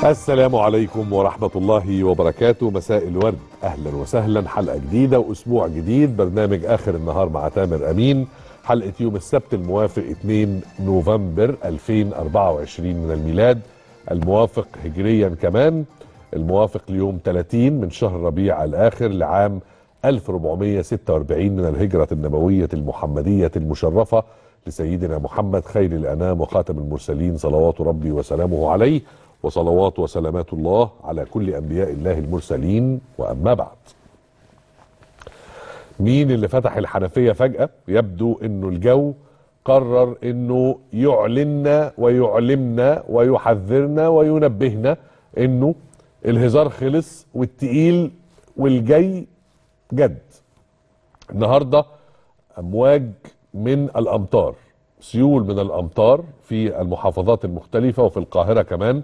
السلام عليكم ورحمة الله وبركاته مساء الورد أهلا وسهلا حلقة جديدة وأسبوع جديد برنامج آخر النهار مع تامر أمين حلقة يوم السبت الموافق 2 نوفمبر 2024 من الميلاد الموافق هجريا كمان الموافق ليوم 30 من شهر ربيع الآخر لعام 1446 من الهجرة النبوية المحمدية المشرفة لسيدنا محمد خير الأنام وخاتم المرسلين صلوات ربي وسلامه عليه وصلوات وسلامات الله على كل أنبياء الله المرسلين وأما بعد مين اللي فتح الحنفية فجأة يبدو أنه الجو قرر أنه يعلننا ويعلمنا ويحذرنا وينبهنا أنه الهزار خلص والتقيل والجاي جد النهارده امواج من الامطار سيول من الامطار في المحافظات المختلفه وفي القاهره كمان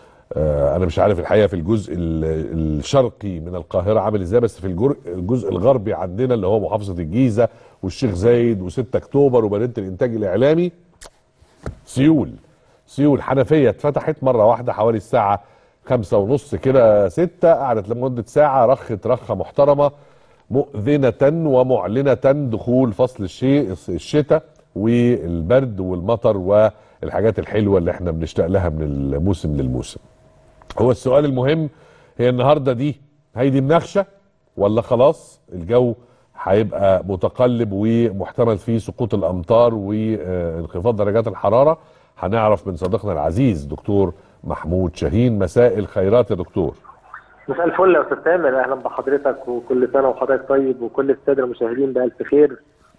آه انا مش عارف الحقيقه في الجزء ال- الشرقي من القاهره عامل ازاي بس في الجر- الجزء الغربي عندنا اللي هو محافظه الجيزه والشيخ زايد و6 اكتوبر ومدينه الانتاج الاعلامي سيول سيول حنفيه اتفتحت مره واحده حوالي الساعه خمسة ونص كده ستة قعدت لمدة ساعة رخت رخة محترمة مؤذنة ومعلنة دخول فصل الشيء الشتاء والبرد والمطر والحاجات الحلوة اللي احنا بنشتاق لها من الموسم للموسم هو السؤال المهم هي النهاردة دي هيدي مناخشة ولا خلاص الجو هيبقى متقلب ومحتمل فيه سقوط الامطار وانخفاض درجات الحراره هنعرف من صديقنا العزيز دكتور محمود شاهين مساء الخيرات يا دكتور مساء الفل يا استاذ تامر اهلا بحضرتك وكل سنه وحضرتك طيب وكل الساده المشاهدين بالف خير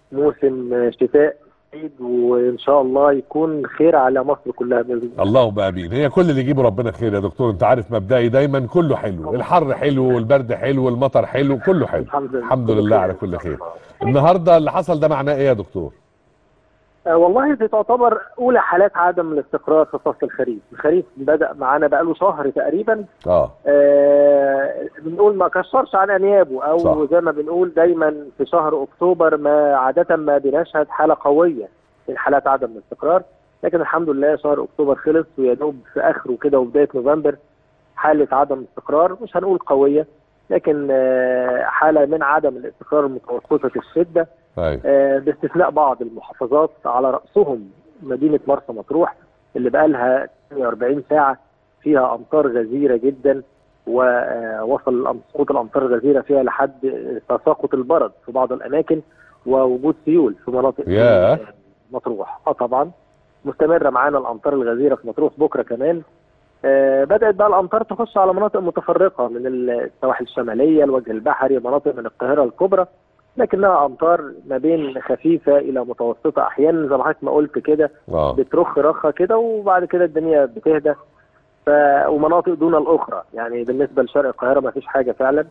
موسم شتاء سعيد وان شاء الله يكون خير على مصر كلها باذن الله اللهم امين هي كل اللي يجيبه ربنا خير يا دكتور انت عارف مبدئي دايما كله حلو الحر حلو والبرد حلو والمطر حلو كله حلو الحمد لله. الحمد لله على كل خير النهارده اللي حصل ده معناه ايه يا دكتور آه والله دي تعتبر اولى حالات عدم الاستقرار في فصل الخريف الخريف بدا معانا بقاله شهر تقريبا اه آه بنقول ما كشرش عن انيابه او صح. زي ما بنقول دايما في شهر اكتوبر ما عاده ما بنشهد حاله قويه من حالات عدم الاستقرار لكن الحمد لله شهر اكتوبر خلص ويا دوب في اخره كده وبدايه نوفمبر حاله عدم استقرار مش هنقول قويه لكن آه حاله من عدم الاستقرار المتوسطه الشده ايوه آه، باستثناء بعض المحافظات على رأسهم مدينة مرسى مطروح اللي بقى لها 48 ساعة فيها أمطار غزيرة جدا ووصل سقوط الأمطار الغزيرة فيها لحد تساقط البرد في بعض الأماكن ووجود سيول في مناطق ياه. مطروح اه طبعا مستمرة معانا الأمطار الغزيرة في مطروح بكرة كمان آه، بدأت بقى الأمطار تخش على مناطق متفرقة من السواحل الشمالية الوجه البحري مناطق من القاهرة الكبرى لكنها امطار ما بين خفيفه الى متوسطه احيانا زي ما حضرتك ما قلت كده اه بترخ رخه كده وبعد كده الدنيا بتهدى ف... ومناطق دون الاخرى يعني بالنسبه لشرق القاهره ما فيش حاجه فعلا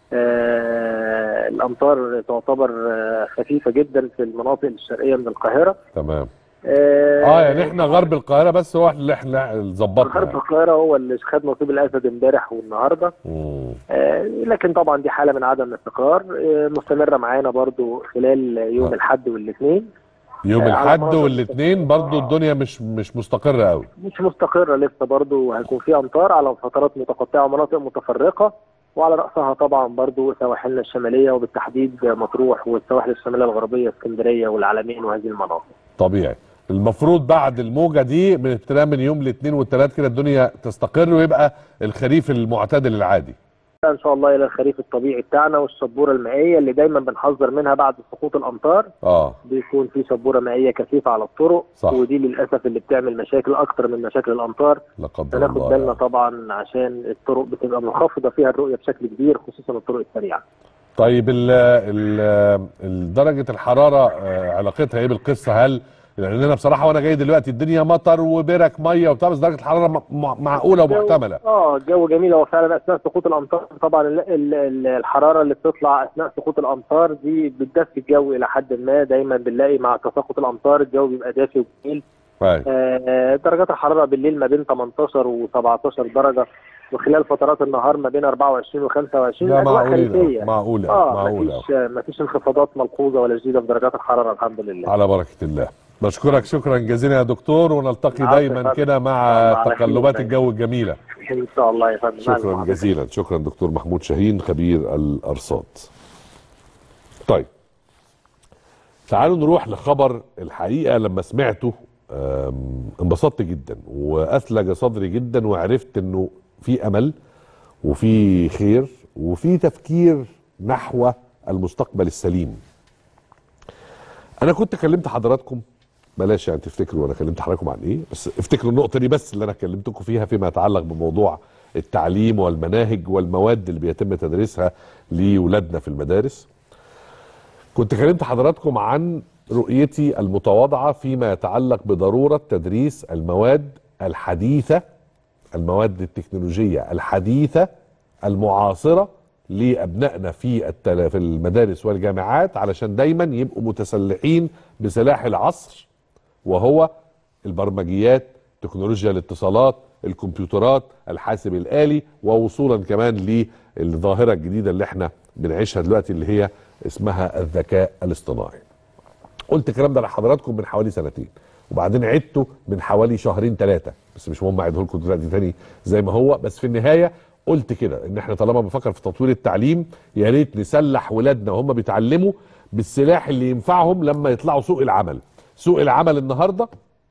آه الامطار تعتبر آه خفيفه جدا في المناطق الشرقيه من القاهره تمام اه, اه يعني احنا غرب القاهره بس هو اللي احنا ظبطنا غرب يعني. القاهره هو اللي خد نصيب الاسد امبارح والنهارده مم. آه، لكن طبعا دي حاله من عدم الاستقرار آه، مستمره معانا برضو خلال يوم آه. الاحد والاثنين يوم آه، على الاحد مناطق- والاثنين برضو الدنيا مش مش مستقره قوي مش مستقرة لسه برضو هيكون في أمطار على فترات متقطعة ومناطق متفرقة وعلى رأسها طبعا برضو سواحلنا الشمالية وبالتحديد مطروح والسواحل الشمالية الغربية اسكندرية والعلمين وهذه المناطق طبيعي المفروض بعد الموجه دي من ابتداء من يوم الاثنين والثلاث كده الدنيا تستقر ويبقى الخريف المعتدل العادي إن شاء الله إلى الخريف الطبيعي بتاعنا والشبورة المائية اللي دايما بنحذر منها بعد سقوط الأمطار اه بيكون في شبورة مائية كثيفة على الطرق صح. ودي للأسف اللي بتعمل مشاكل أكتر من مشاكل الأمطار لا قدر فناخد الله بالنا يعني. طبعا عشان الطرق بتبقى منخفضة فيها الرؤية بشكل كبير خصوصا الطرق السريعة طيب ال ال ال- درجه الحراره آه، علاقتها ايه بالقصه هل لان انا بصراحه وانا جاي دلوقتي الدنيا مطر وبرك ميه وبتاع بس درجه الحراره م- م- معقوله ومحتمله اه الجو جميل هو فعلا اثناء سقوط الامطار طبعا ال- ال- ال- الحراره اللي بتطلع اثناء سقوط الامطار دي بتدفي الجو الى حد ما دايما بنلاقي مع تساقط الامطار الجو بيبقى دافي وجميل أيوة. آه درجات الحراره بالليل ما بين 18 و17 درجه وخلال فترات النهار ما بين 24 و25 لا اجواء معقول خريفيه معقول اه معقول مفيش مفيش انخفاضات ملحوظه ولا جديده في درجات الحراره الحمد لله على بركه الله بشكرك شكرا جزيلا يا دكتور ونلتقي العفو يا دايما فندم. كده مع الله على خير تقلبات دايما. الجو الجميله ان شاء الله يا فندم مع شكرا المعافى. جزيلا شكرا دكتور محمود شاهين خبير الارصاد طيب تعالوا نروح لخبر الحقيقه لما سمعته أم، انبسطت جدا واثلج صدري جدا وعرفت انه في امل وفي خير وفي تفكير نحو المستقبل السليم انا كنت كلمت حضراتكم بلاش يعني تفتكروا انا كلمت حضراتكم عن ايه بس افتكروا النقطه دي بس اللي انا كلمتكم فيها فيما يتعلق بموضوع التعليم والمناهج والمواد اللي بيتم تدريسها لاولادنا في المدارس كنت كلمت حضراتكم عن رؤيتي المتواضعه فيما يتعلق بضروره تدريس المواد الحديثه المواد التكنولوجيه الحديثه المعاصره لابنائنا في التل- في المدارس والجامعات علشان دايما يبقوا متسلحين بسلاح العصر وهو البرمجيات تكنولوجيا الاتصالات الكمبيوترات الحاسب الآلي ووصولا كمان للظاهرة الجديدة اللي احنا بنعيشها دلوقتي اللي هي اسمها الذكاء الاصطناعي قلت الكلام ده لحضراتكم من حوالي سنتين وبعدين عدته من حوالي شهرين ثلاثة بس مش مهم اعيده لكم دلوقتي تاني زي ما هو بس في النهاية قلت كده ان احنا طالما بنفكر في تطوير التعليم يا ريت نسلح ولادنا وهم بيتعلموا بالسلاح اللي ينفعهم لما يطلعوا سوق العمل سوق العمل النهارده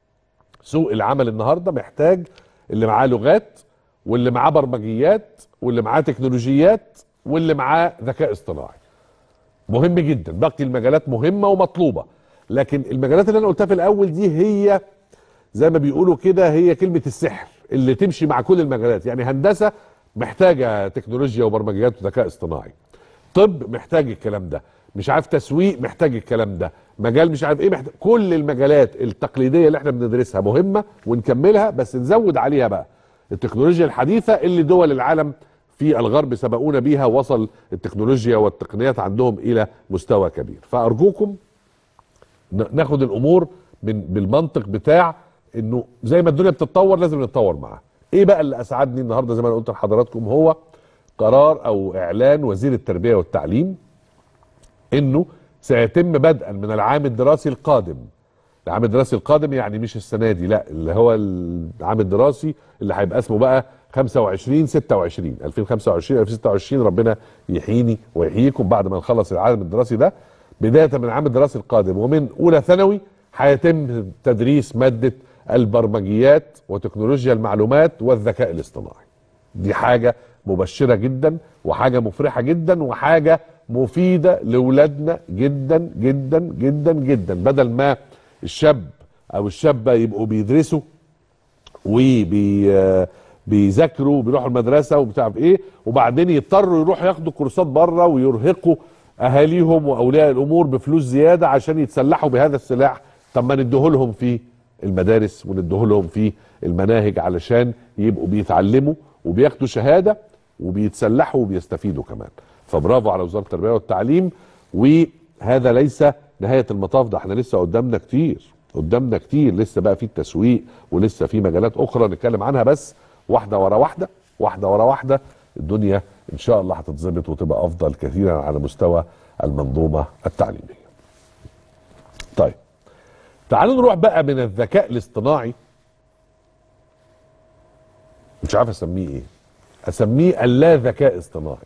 سوق العمل النهارده محتاج اللي معاه لغات واللي معاه برمجيات واللي معاه تكنولوجيات واللي معاه ذكاء اصطناعي مهم جدا باقي المجالات مهمه ومطلوبه لكن المجالات اللي انا قلتها في الاول دي هي زي ما بيقولوا كده هي كلمه السحر اللي تمشي مع كل المجالات يعني هندسه محتاجه تكنولوجيا وبرمجيات وذكاء اصطناعي طب محتاج الكلام ده مش عارف تسويق محتاج الكلام ده مجال مش عارف ايه محتاج كل المجالات التقليديه اللي احنا بندرسها مهمه ونكملها بس نزود عليها بقى التكنولوجيا الحديثه اللي دول العالم في الغرب سبقونا بيها وصل التكنولوجيا والتقنيات عندهم الى مستوى كبير فارجوكم ن- ناخد الامور من بالمنطق بتاع انه زي ما الدنيا بتتطور لازم نتطور معاها ايه بقى اللي اسعدني النهارده زي ما انا قلت لحضراتكم هو قرار او اعلان وزير التربيه والتعليم انه سيتم بدءا من العام الدراسي القادم العام الدراسي القادم يعني مش السنه دي لا اللي هو العام الدراسي اللي هيبقى اسمه بقى 25 26 2025 2026 ربنا يحييني ويحييكم بعد ما نخلص العام الدراسي ده بدايه من العام الدراسي القادم ومن اولى ثانوي هيتم تدريس ماده البرمجيات وتكنولوجيا المعلومات والذكاء الاصطناعي دي حاجة مبشرة جدا وحاجة مفرحة جدا وحاجة مفيدة لولادنا جدا جدا جدا جدا بدل ما الشاب او الشابة يبقوا بيدرسوا وبي بيذاكروا وبيروحوا المدرسة وبتاع ايه وبعدين يضطروا يروحوا ياخدوا كورسات بره ويرهقوا اهاليهم واولياء الامور بفلوس زيادة عشان يتسلحوا بهذا السلاح طب ما نديهولهم في المدارس ونديهولهم في المناهج علشان يبقوا بيتعلموا وبياخدوا شهاده وبيتسلحوا وبيستفيدوا كمان فبرافو على وزاره التربيه والتعليم وهذا ليس نهايه المطاف ده احنا لسه قدامنا كتير قدامنا كتير لسه بقى في التسويق ولسه في مجالات اخرى نتكلم عنها بس واحده ورا واحده واحده ورا واحده الدنيا ان شاء الله هتتظبط وتبقى افضل كثيرا على مستوى المنظومه التعليميه. طيب تعالوا نروح بقى من الذكاء الاصطناعي مش عارف اسميه ايه اسميه اللا ذكاء اصطناعي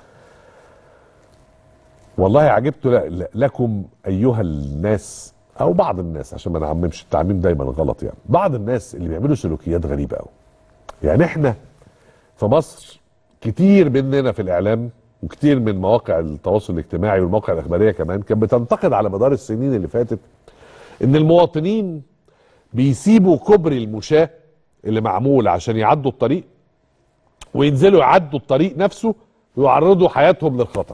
والله عجبت ل- ل- لكم ايها الناس او بعض الناس عشان ما نعممش التعميم دايما غلط يعني بعض الناس اللي بيعملوا سلوكيات غريبه قوي يعني احنا في مصر كتير مننا في الاعلام وكتير من مواقع التواصل الاجتماعي والمواقع الاخباريه كمان كانت بتنتقد على مدار السنين اللي فاتت ان المواطنين بيسيبوا كوبري المشاة اللي معمول عشان يعدوا الطريق وينزلوا يعدوا الطريق نفسه ويعرضوا حياتهم للخطر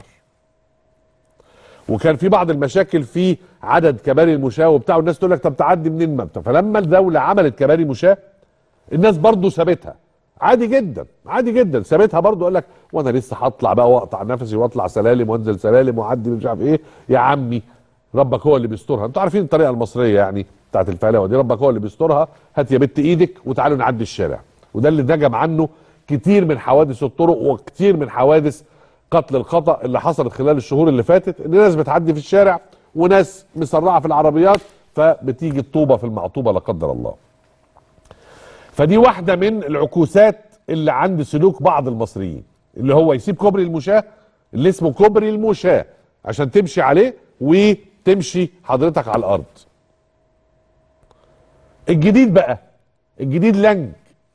وكان في بعض المشاكل في عدد كباري المشاة وبتاع والناس تقول لك طب تعدي منين ما بتاع. فلما الدولة عملت كباري مشاة الناس برضو سابتها عادي جدا عادي جدا سابتها برضو قال لك وانا لسه هطلع بقى واقطع نفسي واطلع سلالم وانزل سلالم واعدي مش عارف ايه يا عمي ربك هو اللي بيسترها انتوا عارفين الطريقه المصريه يعني بتاعت الفهلوه دي ربك هو اللي بيسترها هات يا بت ايدك وتعالوا نعدي الشارع وده اللي نجم عنه كتير من حوادث الطرق وكتير من حوادث قتل الخطا اللي حصلت خلال الشهور اللي فاتت ان ناس بتعدي في الشارع وناس مسرعه في العربيات فبتيجي الطوبه في المعطوبه لا قدر الله فدي واحده من العكوسات اللي عند سلوك بعض المصريين اللي هو يسيب كوبري المشاه اللي اسمه كوبري المشاه عشان تمشي عليه وتمشي حضرتك على الارض الجديد بقى الجديد لنج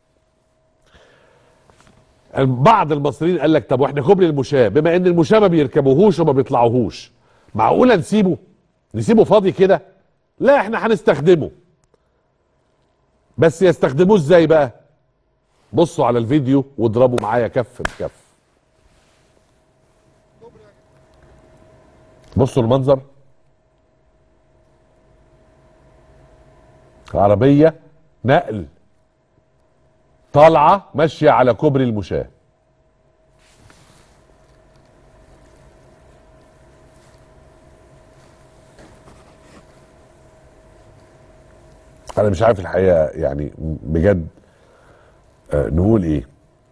بعض المصريين قال لك طب واحنا كوبري المشاه بما ان المشاه ما بيركبوهوش وما بيطلعوهوش معقوله نسيبه نسيبه فاضي كده لا احنا هنستخدمه بس يستخدموه ازاي بقى بصوا على الفيديو واضربوا معايا كف بكف بصوا المنظر عربية نقل طالعة ماشية على كوبري المشاة أنا مش عارف الحقيقة يعني بجد آه، نقول إيه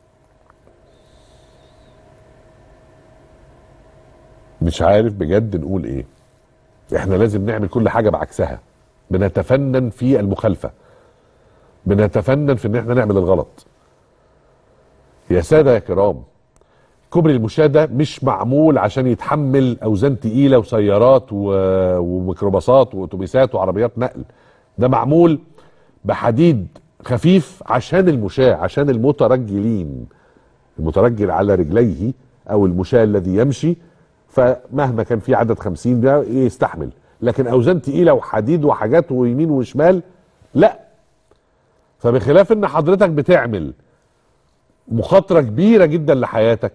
مش عارف بجد نقول إيه إحنا لازم نعمل كل حاجة بعكسها بنتفنن في المخالفة بنتفنن في ان احنا نعمل الغلط يا سادة يا كرام كوبري المشاة ده مش معمول عشان يتحمل اوزان تقيلة وسيارات و... وميكروباصات واتوبيسات وعربيات نقل ده معمول بحديد خفيف عشان المشاة عشان المترجلين المترجل على رجليه او المشاة الذي يمشي فمهما كان في عدد خمسين ده يستحمل لكن اوزان تقيله وحديد وحاجات ويمين وشمال لا فبخلاف ان حضرتك بتعمل مخاطره كبيره جدا لحياتك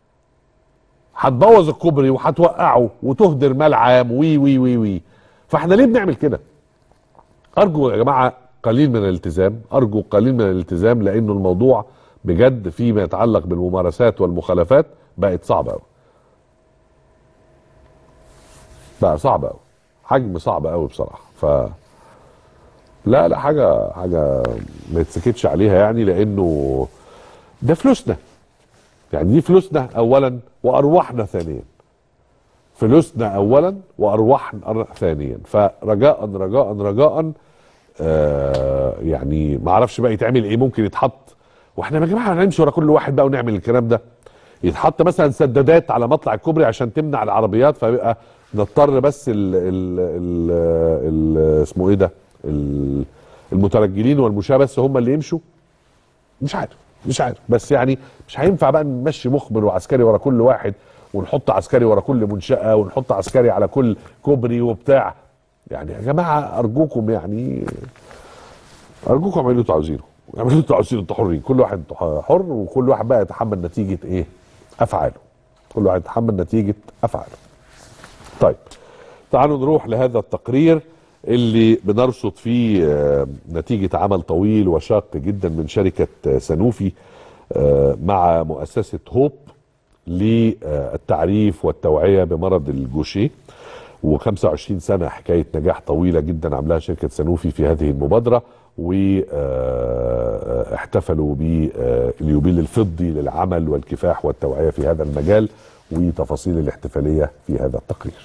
هتبوظ الكوبري وهتوقعه وتهدر مال عام وي وي وي وي فاحنا ليه بنعمل كده ارجو يا جماعه قليل من الالتزام ارجو قليل من الالتزام لانه الموضوع بجد فيما يتعلق بالممارسات والمخالفات بقت صعبه قوي بقى صعب قوي حجم صعب قوي بصراحه ف لا لا حاجه حاجه ما يتسكتش عليها يعني لانه ده فلوسنا يعني دي فلوسنا اولا وارواحنا ثانيا فلوسنا اولا وارواحنا ثانيا فرجاء رجاء رجاء آه يعني ما اعرفش بقى يتعمل ايه ممكن يتحط واحنا يا جماعه هنمشي ورا كل واحد بقى ونعمل الكلام ده يتحط مثلا سدادات على مطلع الكوبري عشان تمنع العربيات فيبقى نضطر بس ال ال ال ال اسمه ايه ده ال- المترجلين والمشاة بس هم اللي يمشوا مش عارف مش عارف بس يعني مش هينفع بقى نمشي مخبر وعسكري ورا كل واحد ونحط عسكري ورا كل منشأة ونحط عسكري على كل كوبري وبتاع يعني يا جماعة أرجوكم يعني أرجوكم اعملوا اللي انتوا عاوزينه اعملوا اللي انتوا عاوزينه انتوا حرين كل واحد حر وكل واحد بقى يتحمل نتيجة إيه أفعاله كل واحد يتحمل نتيجة أفعاله طيب تعالوا نروح لهذا التقرير اللي بنرصد فيه آه، نتيجة عمل طويل وشاق جدا من شركة آه، سانوفي آه، مع مؤسسة هوب للتعريف والتوعية بمرض الجوشيه و25 سنة حكاية نجاح طويلة جدا عملها شركة سانوفي في هذه المبادرة واحتفلوا باليوبيل الفضي للعمل والكفاح والتوعية في هذا المجال وتفاصيل الاحتفالية في هذا التقرير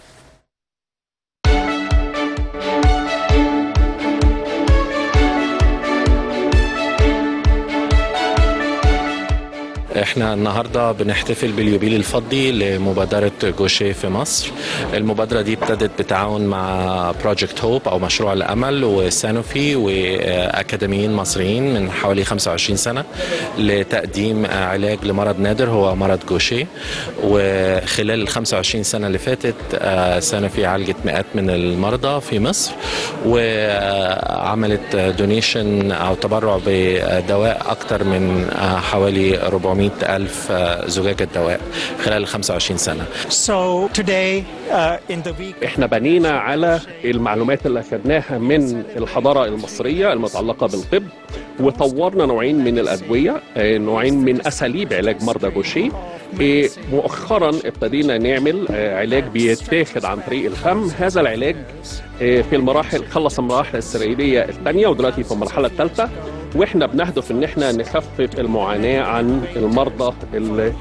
احنا النهارده بنحتفل باليوبيل الفضي لمبادره جوشيه في مصر المبادره دي ابتدت بالتعاون مع بروجكت هوب او مشروع الامل وسانوفي واكاديميين مصريين من حوالي 25 سنه لتقديم علاج لمرض نادر هو مرض جوشيه وخلال ال 25 سنه اللي فاتت آه، سانوفي عالجت مئات من المرضى في مصر وعملت دونيشن او تبرع بدواء اكثر من آه، حوالي 400 ألف آه، زجاجة دواء خلال 25 سنة So today, uh, in the week, احنا بنينا على المعلومات اللي اخذناها من الحضاره المصريه المتعلقه بالطب وطورنا نوعين من الادويه آه، نوعين من اساليب علاج مرضى جوشيه آه، مؤخرا ابتدينا نعمل آه، علاج بيتاخد عن طريق الفم هذا العلاج آه، في المراحل خلص المراحل السريريه الثانيه ودلوقتي في المرحله الثالثه واحنا بنهدف ان احنا نخفف المعاناه عن المرضى اللي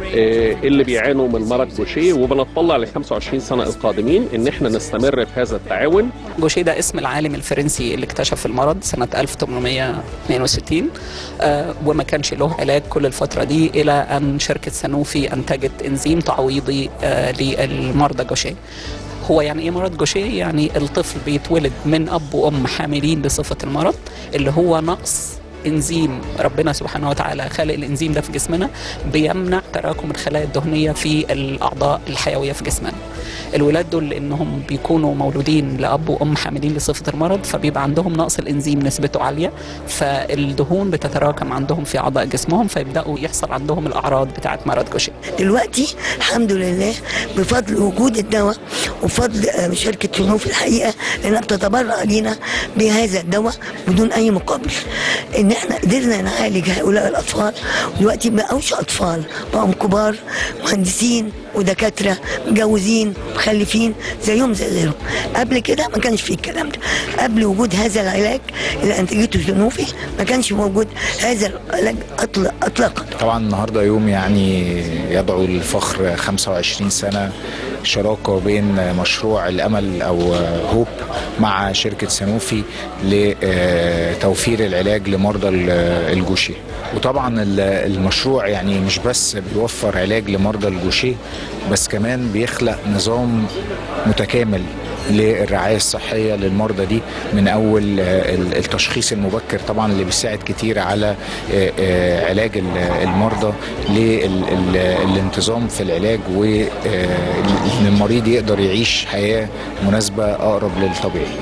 آه، اللي بيعانوا من مرض جوشيه وبنطلع ل 25 سنه القادمين ان احنا نستمر في هذا التعاون جوشيه ده اسم العالم الفرنسي اللي اكتشف المرض سنة 1862 آه، وما كانش له علاج كل الفترة دي إلى أن شركة سانوفي أنتجت إنزيم تعويضي آه، للمرضى جوشيه هو يعني ايه مرض جوشيه؟ يعني الطفل بيتولد من اب وام حاملين لصفه المرض اللي هو نقص انزيم ربنا سبحانه وتعالى خالق الانزيم ده في جسمنا بيمنع تراكم الخلايا الدهنيه في الاعضاء الحيويه في جسمنا. الولاد دول لانهم بيكونوا مولودين لاب وام حاملين لصفه المرض فبيبقى عندهم نقص الانزيم نسبته عاليه فالدهون بتتراكم عندهم في اعضاء جسمهم فيبداوا يحصل عندهم الاعراض بتاعه مرض جوشيه. دلوقتي الحمد لله بفضل وجود الدواء وفضل آه، شركة سنوف الحقيقة لأنها بتتبرع لينا بهذا الدواء بدون أي مقابل إن إحنا قدرنا نعالج هؤلاء الأطفال ودلوقتي ما بقوش أطفال بقوا كبار مهندسين ودكاترة متجوزين مخلفين زيهم زي غيرهم قبل كده ما كانش فيه الكلام ده قبل وجود هذا العلاج اللي أنتجته سنوفي ما كانش موجود هذا العلاج أطلق أطلقا طبعا النهارده يوم يعني يدعو للفخر 25 سنه شراكه بين مشروع الامل او هوب مع شركه سانوفي لتوفير العلاج لمرضى الجوشيه وطبعا ال- المشروع يعني مش بس بيوفر علاج لمرضى الجوشيه بس كمان بيخلق نظام متكامل للرعايه الصحيه للمرضى دي من اول آه، ال- التشخيص المبكر طبعا اللي بيساعد كتير على آه، آه، علاج ال- المرضى للانتظام في العلاج وان المريض يقدر يعيش حياه مناسبه اقرب للطبيعي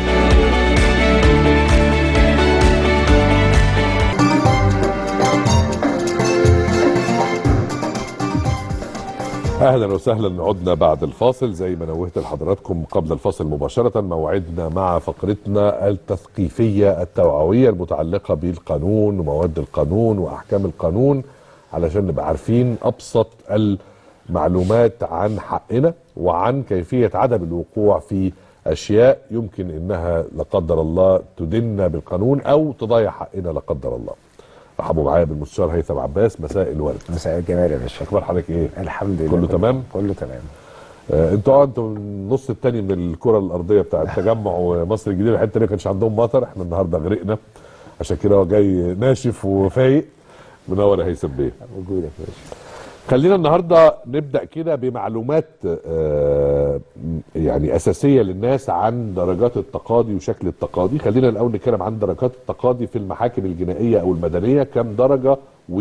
اهلا وسهلا عدنا بعد الفاصل زي ما نوهت لحضراتكم قبل الفاصل مباشره موعدنا مع فقرتنا التثقيفيه التوعويه المتعلقه بالقانون ومواد القانون واحكام القانون علشان نبقى عارفين ابسط المعلومات عن حقنا وعن كيفيه عدم الوقوع في اشياء يمكن انها لا قدر الله تدنا بالقانون او تضيع حقنا لا قدر الله. رحبوا معايا بالمستشار هيثم عباس مساء الورد. مساء الجمال يا باشا اخبار حضرتك ايه؟ الحمد لله كله تمام؟ كله تمام آه، انتوا اه انتوا النص التاني من الكره الارضيه بتاع التجمع ومصر الجديده الحته اللي ما كانش عندهم مطر احنا النهارده غرقنا عشان كده هو جاي ناشف وفايق منور يا هيثم بيه موجودك يا باشا خلينا النهارده نبدا كده بمعلومات آه، يعني اساسيه للناس عن درجات التقاضي وشكل التقاضي خلينا الاول نتكلم عن درجات التقاضي في المحاكم الجنائيه او المدنيه كم درجه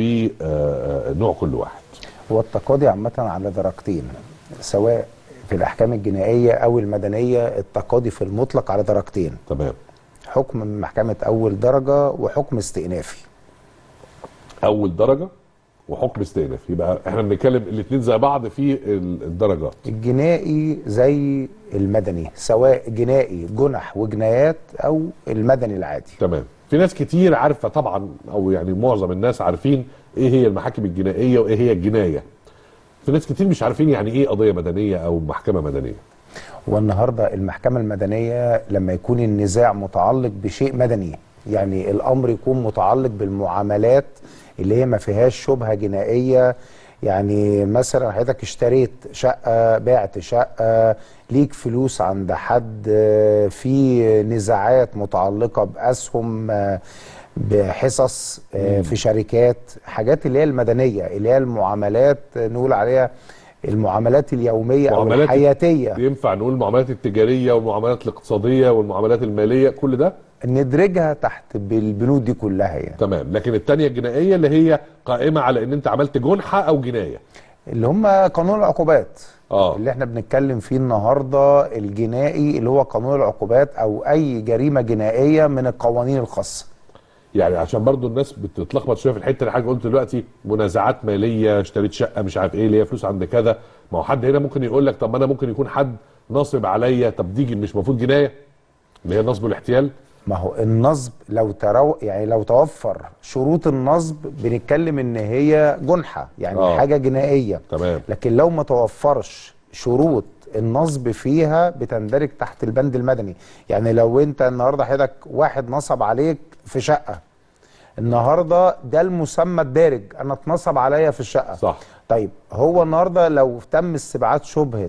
ونوع كل واحد هو التقاضي عامة على درجتين سواء في الأحكام الجنائية أو المدنية التقاضي في المطلق على درجتين تمام حكم من محكمة أول درجة وحكم استئنافي اول درجه وحكم استئناف يبقى احنا بنتكلم الاثنين زي بعض في ال- الدرجات الجنائي زي المدني سواء جنائي جنح وجنايات أو المدني العادي تمام في ناس كتير عارفه طبعا او يعني معظم الناس عارفين ايه هي المحاكم الجنائيه وايه هي الجنايه في ناس كتير مش عارفين يعني ايه قضيه مدنيه او محكمه مدنيه والنهارده المحكمة المدنية لما يكون النزاع متعلق بشيء مدني يعني الأمر يكون متعلق بالمعاملات اللي هي ما فيهاش شبهة جنائية يعني مثلا حضرتك اشتريت شقة بعت شقة ليك فلوس عند حد آه، في نزاعات متعلقة بأسهم آه، بحصص آه، في شركات حاجات اللي هي المدنية اللي هي المعاملات آه، نقول عليها المعاملات اليومية أو معاملات الحياتية ينفع نقول المعاملات التجاريه والمعاملات الاقتصاديه والمعاملات الماليه كل ده ندرجها تحت بالبنود دي كلها يعني تمام لكن الثانيه الجنائيه اللي هي قائمه على ان انت عملت جنحه او جنايه اللي هم قانون العقوبات اه اللي احنا بنتكلم فيه النهارده الجنائي اللي هو قانون العقوبات او اي جريمه جنائيه من القوانين الخاصه يعني عشان برضو الناس بتتلخبط شويه في الحته اللي حضرتك قلت دلوقتي منازعات ماليه اشتريت شقه مش عارف ايه اللي هي فلوس عند كذا ما هو حد هنا ممكن يقول لك طب ما انا ممكن يكون حد ناصب عليا طب دي مش المفروض جنايه اللي هي النصب والاحتيال ما هو النصب لو ترو يعني لو توفر شروط النصب بنتكلم ان هي جنحه يعني آه. آه. حاجه جنائيه تمام لكن لو ما توفرش شروط النصب فيها بتندرج تحت البند المدني يعني لو انت النهارده حضرتك واحد نصب عليك في شقه النهارده ده المسمى الدارج انا اتنصب عليا في الشقه صح طيب هو النهارده لو تم استبعاد شبهه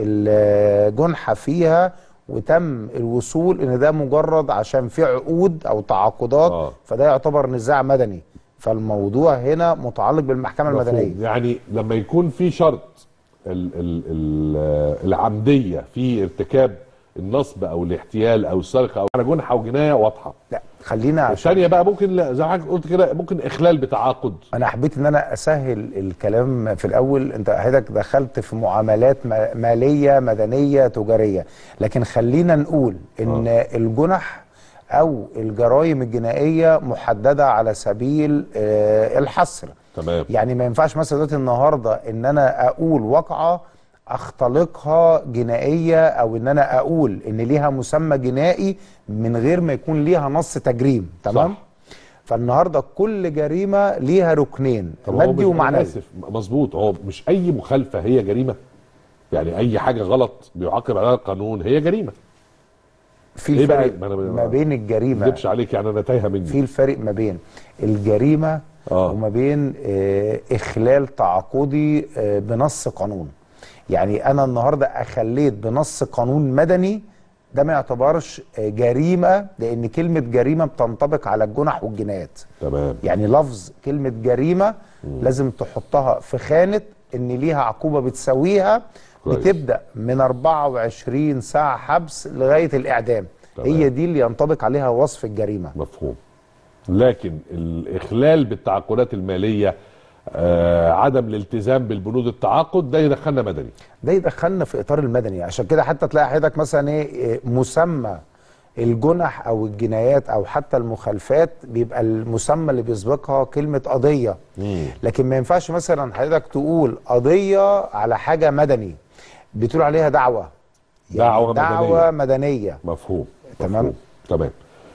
الجنحه فيها وتم الوصول ان ده مجرد عشان في عقود او تعاقدات آه. فده يعتبر نزاع مدني فالموضوع هنا متعلق بالمحكمه المدنيه مفهوم. يعني لما يكون في شرط ال ال ال العمديه في ارتكاب النصب او الاحتيال او السرقه او على جنحه وجنايه واضحه لا خلينا عشان الثانيه بقى ممكن لا، زي ما حضرتك قلت كده ممكن اخلال بتعاقد انا حبيت ان انا اسهل الكلام في الاول انت حضرتك دخلت في معاملات ما- ماليه مدنيه تجاريه لكن خلينا نقول ان الجنح او الجرائم الجنائيه محدده على سبيل آه، الحصر تمام يعني ما ينفعش مثلا دلوقتي النهارده ان انا اقول واقعه اختلقها جنائيه او ان انا اقول ان ليها مسمى جنائي من غير ما يكون ليها نص تجريم تمام صح. فالنهارده كل جريمه ليها ركنين طب هو مادي مش- أنا ومعنوي آسف، مظبوط هو مش اي مخالفه هي جريمه يعني اي حاجه غلط بيعاقب عليها القانون هي جريمه في إيه بقى؟ الفرق ما أنا- ما بين ما الجريمه اكذبش عليك يعني انا تايهه مني في الفرق ما بين الجريمه آه. وما بين آه، اخلال تعاقدي آه، بنص قانون يعني انا النهارده اخليت بنص قانون مدني ده ما يعتبرش آه، جريمه لان كلمه جريمه بتنطبق على الجنح والجنايات تمام يعني لفظ كلمه جريمه لازم تحطها في خانه ان ليها عقوبه بتساويها كويس. بتبدا من 24 ساعه حبس لغايه الاعدام تمام. هي دي اللي ينطبق عليها وصف الجريمه مفهوم لكن الاخلال بالتعاقدات الماليه آه عدم الالتزام بالبنود التعاقد ده يدخلنا مدني ده يدخلنا في اطار المدني عشان كده حتى تلاقي حضرتك مثلا ايه إيه، مسمى الجنح او الجنايات او حتى المخالفات بيبقى المسمى اللي بيسبقها كلمه قضيه لكن ما ينفعش مثلا حضرتك تقول قضيه على حاجه مدني بتقول عليها دعوه دعوة دعوه مدنيه مفهوم تمام. مفهوم. تمام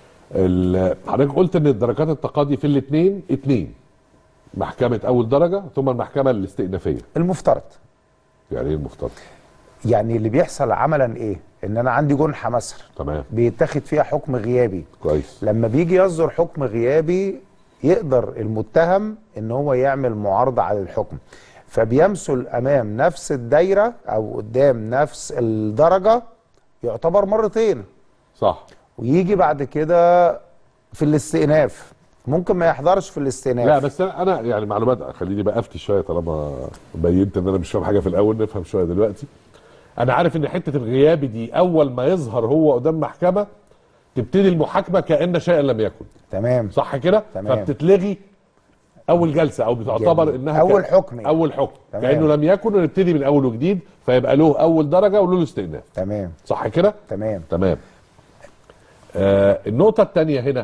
ال- حضرتك قلت ان درجات التقاضي في الاثنين اتنين محكمه اول درجه ثم المحكمه الاستئنافيه المفترض يعني ايه المفترض يعني اللي بيحصل عملا ايه ان انا عندي جنحه مثلا تمام بيتاخد فيها حكم غيابي كويس لما بيجي يصدر حكم غيابي يقدر المتهم ان هو يعمل معارضه على الحكم فبيمثل امام نفس الدايره او قدام نفس الدرجه يعتبر مرتين صح ويجي بعد كده في الاستئناف ممكن ما يحضرش في الاستئناف لا بس انا أنا يعني معلومات خليني بقى افتي شويه طالما بينت ان انا مش فاهم حاجه في الاول نفهم شويه دلوقتي انا عارف ان حته الغياب دي اول ما يظهر هو قدام محكمه تبتدي المحاكمه كان شيئا لم يكن تمام صح كده تمام. فبتتلغي اول جلسه او بتعتبر جميل. انها أول ك- حكم يعني. اول حكم تمام. كانه لم يكن ونبتدي من اول وجديد فيبقى له اول درجه وله استئناف تمام صح كده تمام تمام آه النقطة التانية هنا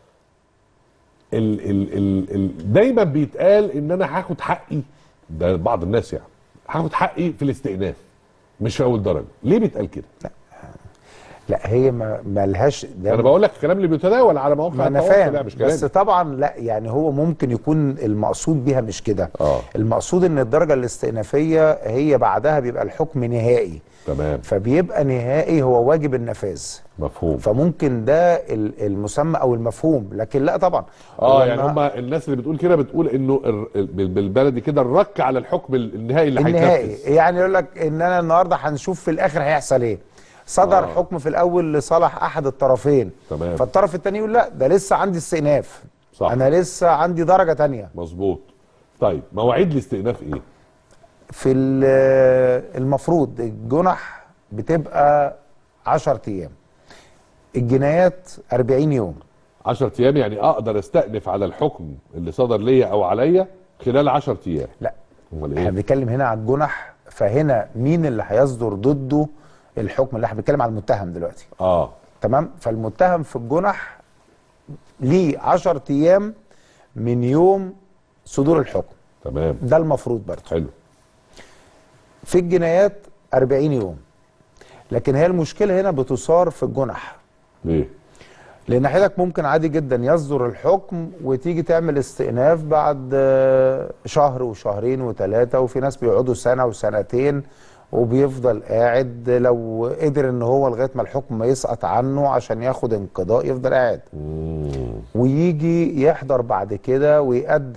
ال ال ال ال دايما بيتقال ان انا هاخد حقي ده بعض الناس يعني هاخد حقي في الاستئناف مش في اول درجة ليه بيتقال كده لا هي ما ملهاش ده انا بقول لك الكلام اللي بيتداول على مواقع ما انا التواصل فاهم لا مش بس كلامي طبعا لا يعني هو ممكن يكون المقصود بيها مش كده اه المقصود ان الدرجه الاستئنافيه هي بعدها بيبقى الحكم نهائي تمام فبيبقى نهائي هو واجب النفاذ مفهوم فممكن ده ال- المسمى او المفهوم لكن لا طبعا اه هو يعني النا- هم الناس اللي بتقول كده بتقول انه ال- ال- بال- بالبلدي كده الرك على الحكم النهائي اللي النهائي هيتنفذ يعني يقول لك ان انا النهارده هنشوف في الاخر هيحصل ايه صدر آه. آه. حكم في الاول لصالح احد الطرفين تمام فالطرف الثاني يقول لا ده لسه عندي استئناف صح انا لسه عندي درجه تانية مظبوط طيب مواعيد الاستئناف ايه؟ في ال- المفروض الجنح بتبقى 10 ايام الجنايات 40 يوم 10 ايام يعني اقدر استأنف على الحكم اللي صدر ليا او عليا خلال 10 ايام لا امال احنا ايه؟ بنتكلم هنا على الجنح فهنا مين اللي هيصدر ضده الحكم اللي احنا بنتكلم على المتهم دلوقتي اه تمام فالمتهم في الجنح ليه 10 ايام من يوم صدور الحكم تمام ده المفروض برضه حلو في الجنايات 40 يوم لكن هي المشكله هنا بتصار في الجنح ليه؟ لان حضرتك ممكن عادي جدا يصدر الحكم وتيجي تعمل استئناف بعد آه، شهر وشهرين وثلاثه وفي ناس بيقعدوا سنه وسنتين وبيفضل قاعد لو قدر ان هو لغايه ما الحكم ما يسقط عنه عشان ياخد انقضاء يفضل قاعد مم. ويجي يحضر بعد كده ويقدم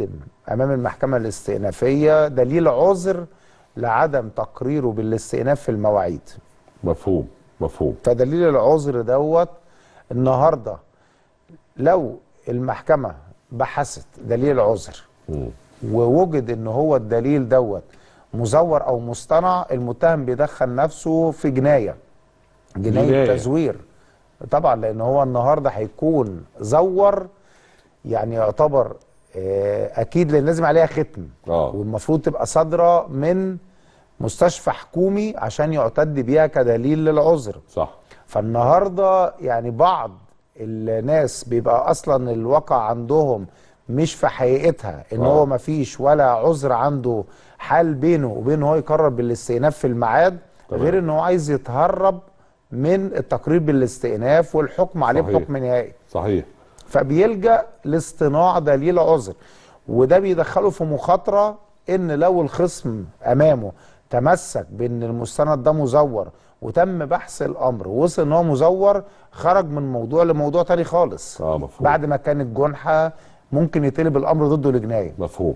امام المحكمه الاستئنافيه دليل عذر لعدم تقريره بالاستئناف في المواعيد مفهوم مفهوم فدليل العذر دوت النهارده لو المحكمه بحثت دليل العذر مم. ووجد ان هو الدليل دوت مزور او مصطنع المتهم بيدخل نفسه في جنايه جنايه, جناية. جناية. تزوير طبعا لان هو النهارده هيكون زور يعني يعتبر آه، اكيد لان لازم عليها ختم اه والمفروض تبقى صادره من مستشفى حكومي عشان يعتد بيها كدليل للعذر صح فالنهارده يعني بعض الناس بيبقى اصلا الواقع عندهم مش في حقيقتها ان آه. هو ما فيش ولا عذر عنده حال بينه وبين هو يقرر بالاستئناف في الميعاد تمام. غير ان هو عايز يتهرب من التقرير بالاستئناف والحكم عليه صحيح. بحكم نهائي صحيح فبيلجا لاصطناع دليل عذر وده بيدخله في مخاطره ان لو الخصم امامه تمسك بان المستند ده مزور وتم بحث الامر ووصل ان هو مزور خرج من موضوع لموضوع تاني خالص اه مفهوم بعد ما كانت جنحه ممكن يتقلب الامر ضده لجنايه مفهوم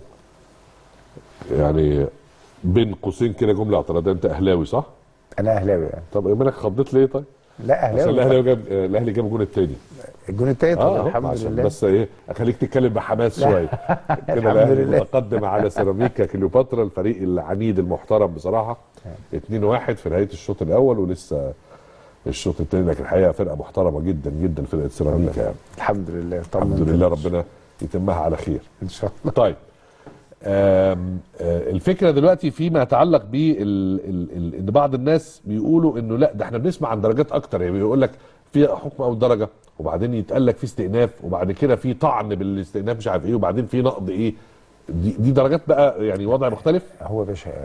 يعني بين قوسين كده جمله اعتراضيه انت اهلاوي صح؟ انا اهلاوي يعني طب مالك خضيت ليه طيب؟ لا عشان اهلاوي الاهلي جاب آه، الاهلي جاب الجون الثاني الجون التالت اه أهو، الحمد عشان لله بس ايه اخليك تتكلم بحماس شويه كده الحمد الاهلي لله. متقدم على سيراميكا كليوباترا الفريق العنيد المحترم بصراحه 2-1 في نهايه الشوط الاول ولسه الشوط الثاني لكن الحقيقه فرقه محترمه جدا جدا فرقه سيراميكا يعني الحمد لله الحمد طمنت. لله ربنا يتمها على خير ان شاء الله طيب آم، آه، الفكره دلوقتي فيما يتعلق ب ان بعض الناس بيقولوا انه لا ده احنا بنسمع عن درجات اكتر يعني بيقول لك في حكم او درجه وبعدين يتقال لك في استئناف وبعد كده في طعن بالاستئناف مش عارف ايه وبعدين في نقض ايه دي, دي درجات بقى يعني وضع مختلف هو يا باشا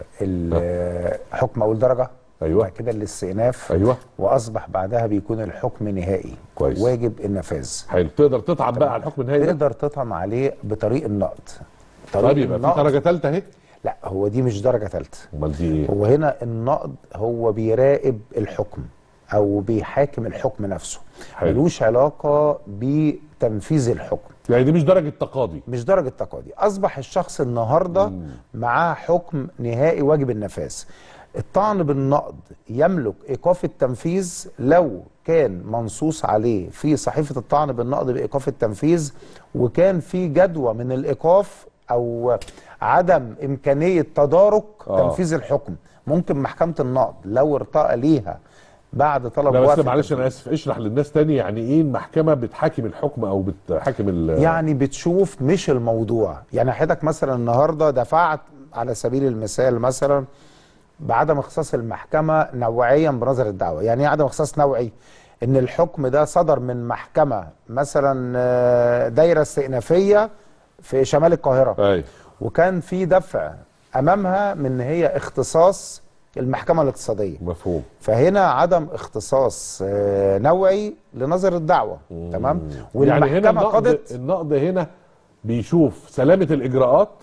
ال- حكم اول درجه ايوه بعد كده الاستئناف ايوه واصبح بعدها بيكون الحكم نهائي كويس. واجب النفاذ حلو تقدر تطعن بقى على الحكم النهائي ده تقدر تطعن عليه بطريق النقد طيب يبقى في درجه ثالثه اهي لا هو دي مش درجه ثالثه امال دي ايه هو هنا النقد هو بيراقب الحكم او بيحاكم الحكم نفسه حلو. ملوش علاقه بتنفيذ الحكم يعني دي مش درجه تقاضي مش درجه تقاضي اصبح الشخص النهارده معاه حكم نهائي واجب النفاذ الطعن بالنقد يملك ايقاف التنفيذ لو كان منصوص عليه في صحيفه الطعن بالنقد بايقاف التنفيذ وكان في جدوى من الايقاف او عدم امكانيه تدارك آه. تنفيذ الحكم ممكن محكمه النقد لو ارتقى ليها بعد طلب لا بس وقف معلش انا التنفيذ. اسف اشرح للناس تاني يعني ايه المحكمه بتحاكم الحكم او بتحاكم ال يعني بتشوف مش الموضوع يعني حضرتك مثلا النهارده دفعت على سبيل المثال مثلا بعدم اختصاص المحكمه نوعيا بنظر الدعوه يعني ايه عدم اختصاص نوعي ان الحكم ده صدر من محكمه مثلا آه، دايره استئنافيه في شمال القاهره ايوه وكان في دفع امامها من إن هي اختصاص المحكمه الاقتصاديه مفهوم فهنا عدم اختصاص آه، نوعي لنظر الدعوه تمام يعني هنا والمحكمه النقد قضت النقد هنا بيشوف سلامه الاجراءات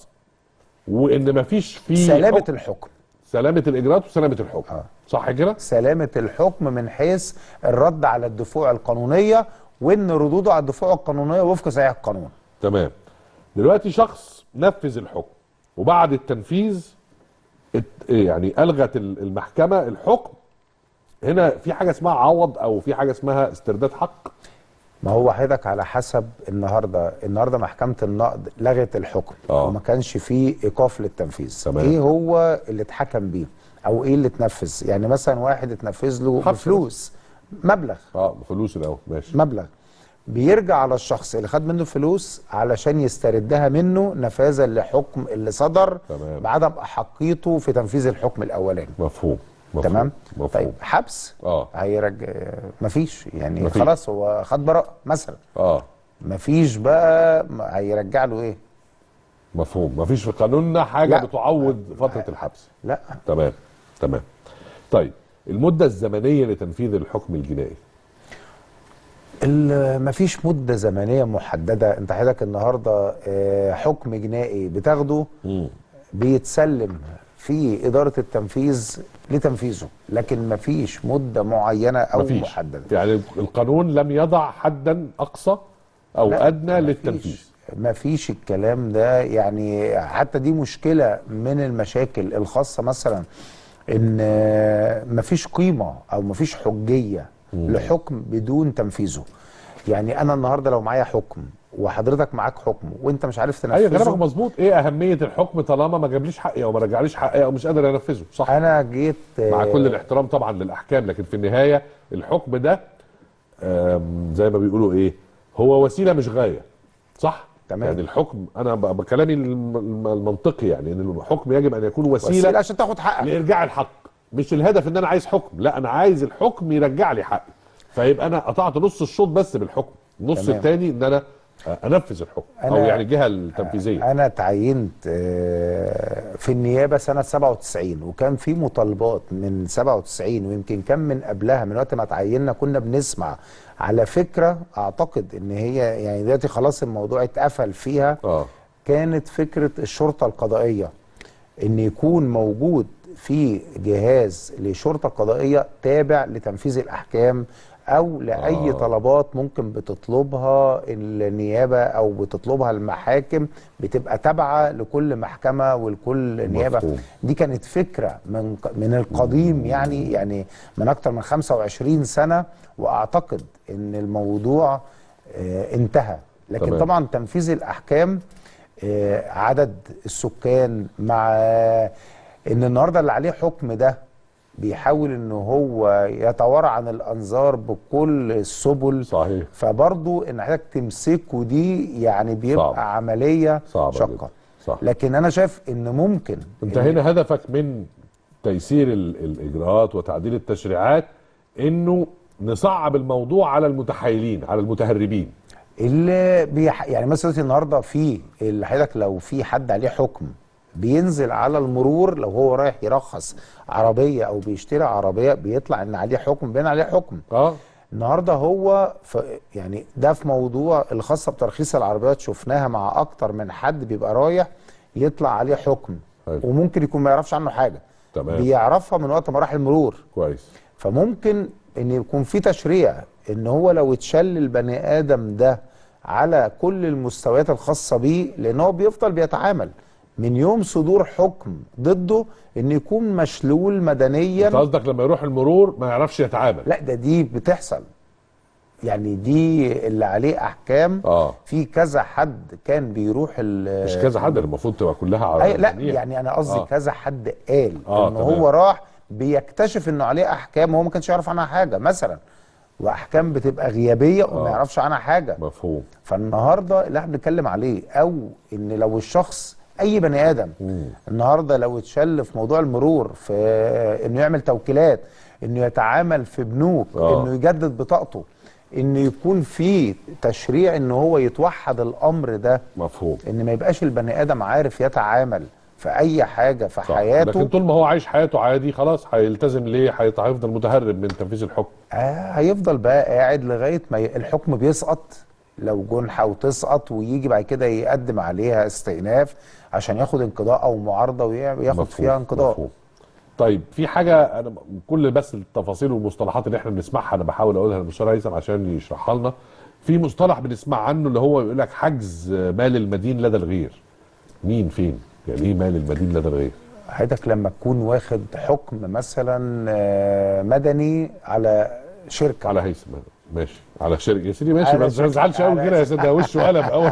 وان مفيش في سلامه حكم. الحكم سلامه الاجراءات وسلامه الحكم آه. صح كده سلامة الحكم من حيث الرد على الدفوع القانونية وإن ردوده على الدفوع القانونية وفق صحيح القانون تمام دلوقتي شخص نفذ الحكم وبعد التنفيذ ات- يعني الغت ال- المحكمه الحكم هنا في حاجه اسمها عوض او في حاجه اسمها استرداد حق ما هو حضرتك على حسب النهارده النهارده محكمة النقد لغت الحكم آه. وما كانش فيه إيقاف للتنفيذ تمام. إيه هو اللي اتحكم بيه أو إيه اللي اتنفذ يعني مثلا واحد اتنفذ له حبس بفلوس مبلغ اه فلوس الاول ماشي مبلغ بيرجع على الشخص اللي خد منه فلوس علشان يستردها منه نفاذا لحكم اللي صدر تمام. بعدم احقيته في تنفيذ الحكم الاولاني مفهوم مفهوم تمام مفهوم طيب حبس اه هيرجع مفيش يعني مفيش. خلاص هو خد براءه مثلا اه مفيش بقى م- هيرجع له ايه مفهوم مفيش في قانوننا حاجه لا. بتعوض فتره الحبس لا تمام تمام طيب المده الزمنيه لتنفيذ الحكم الجنائي ال- مفيش مده زمنيه محدده انت حضرتك النهارده آه، حكم جنائي بتاخده مم. بيتسلم في إدارة التنفيذ لتنفيذه لكن مفيش مدة معينة أو مفيش محددة يعني القانون لم يضع حدا اقصى او لا، ادنى مفيش. للتنفيذ ما فيش الكلام ده يعني حتى دي مشكله من المشاكل الخاصه مثلا ان ما فيش قيمه او ما فيش حجيه لحكم بدون تنفيذه يعني انا النهارده لو معايا حكم وحضرتك معاك حكم وانت مش عارف ايوه كلامك تنفذه مظبوط ايه اهميه الحكم طالما ما جابليش حقي او ما رجعليش حقي او مش قادر انفذه صح انا جيت مع آه، كل الاحترام طبعا للاحكام لكن في النهايه الحكم ده آم، زي ما بيقولوا ايه هو وسيله مش غايه صح تمام. يعني الحكم انا ب- بكلامي الم- الم- المنطقي يعني ان الحكم يجب ان يكون وسيله, وسيله عشان تاخد حقك لارجاع الحق مش الهدف ان انا عايز حكم لا انا عايز الحكم يرجع لي حقي فيبقى انا قطعت نص الشوط بس بالحكم النص تمام. الثاني ان انا انفذ الحكم او أنا- يعني الجهه التنفيذيه انا تعينت آه، في النيابه سنه 97 وكان في مطالبات من 97 ويمكن كان من قبلها من وقت ما تعيننا كنا بنسمع على فكره اعتقد ان هي يعني دلوقتي خلاص الموضوع اتقفل فيها اه كانت فكره الشرطه القضائيه ان يكون موجود في جهاز لشرطه قضائيه تابع لتنفيذ الاحكام او لاي آه. آه. طلبات ممكن بتطلبها النيابه او بتطلبها المحاكم بتبقى تابعه لكل محكمه ولكل نيابه مفهوم. دي كانت فكره من من القديم يعني يعني من اكتر من 25 سنه واعتقد ان الموضوع آه انتهى لكن تمام. طبعا تنفيذ الاحكام آه، عدد السكان مع ان النهارده اللي عليه حكم ده بيحاول ان هو يتوارى عن الانظار بكل السبل صحيح فبرضو ان حضرتك تمسكه دي يعني بيبقى صعب. عمليه صعبة شاقه جدا. صح لكن انا شايف ان ممكن انت إن- هنا هدفك من تيسير ال- الاجراءات وتعديل التشريعات انه نصعب الموضوع على المتحايلين على المتهربين اللي بيح... يعني مثلا دلوقتي النهارده في اللي حضرتك لو في حد عليه حكم بينزل على المرور لو هو رايح يرخص عربيه او بيشتري عربيه بيطلع ان عليه حكم بين عليه حكم اه النهارده هو ف يعني ده في موضوع الخاصه بترخيص العربيات شفناها مع اكتر من حد بيبقى رايح يطلع عليه حكم حلو. وممكن يكون ما يعرفش عنه حاجه تمام بيعرفها من وقت ما راح المرور كويس فممكن ان يكون في تشريع ان هو لو اتشل البني ادم ده على كل المستويات الخاصه بيه لان هو بيفضل بيتعامل من يوم صدور حكم ضده ان يكون مشلول مدنيا انت قصدك لما يروح المرور ما يعرفش يتعامل لا ده دي بتحصل يعني دي اللي عليه احكام اه في كذا حد كان بيروح ال- مش كذا حد المفروض تبقى كلها على أي لا الجميع. يعني انا قصدي آه. كذا حد قال آه، ان تمام. هو راح بيكتشف انه عليه احكام هو ما كانش يعرف عنها حاجه مثلا واحكام بتبقى غيابيه وما آه. يعرفش عنها حاجه مفهوم فالنهارده اللي احنا بنتكلم عليه او ان لو الشخص اي بني ادم مم. النهارده لو اتشل في موضوع المرور في انه يعمل توكيلات انه يتعامل في بنوك آه. انه يجدد بطاقته انه يكون في تشريع ان هو يتوحد الامر ده مفهوم ان ما يبقاش البني ادم عارف يتعامل في اي حاجه في صح. حياته لكن طول ما هو عايش حياته عادي خلاص هيلتزم ليه هيط- هيفضل متهرب من تنفيذ الحكم آه هيفضل بقى قاعد لغايه ما ي- الحكم بيسقط لو جنحه وتسقط ويجي بعد كده يقدم عليها استئناف عشان ياخد انقضاء او معارضه وياخد مفهوم. فيها انقضاء مفهوم. طيب في حاجه انا كل بس التفاصيل والمصطلحات اللي احنا بنسمعها انا بحاول اقولها للمستشار هيثم عشان يشرحها لنا في مصطلح بنسمع عنه اللي هو يقول لك حجز مال المدين لدى الغير مين فين يعني ايه مال المدين لدى الغير حضرتك لما تكون واخد حكم مثلا آه، مدني على شركه على هيثم ماشي على شركه يا سيدي ماشي على بس ما شركة- تزعلش قوي على- كده يا سيدي ده وشه قلب اول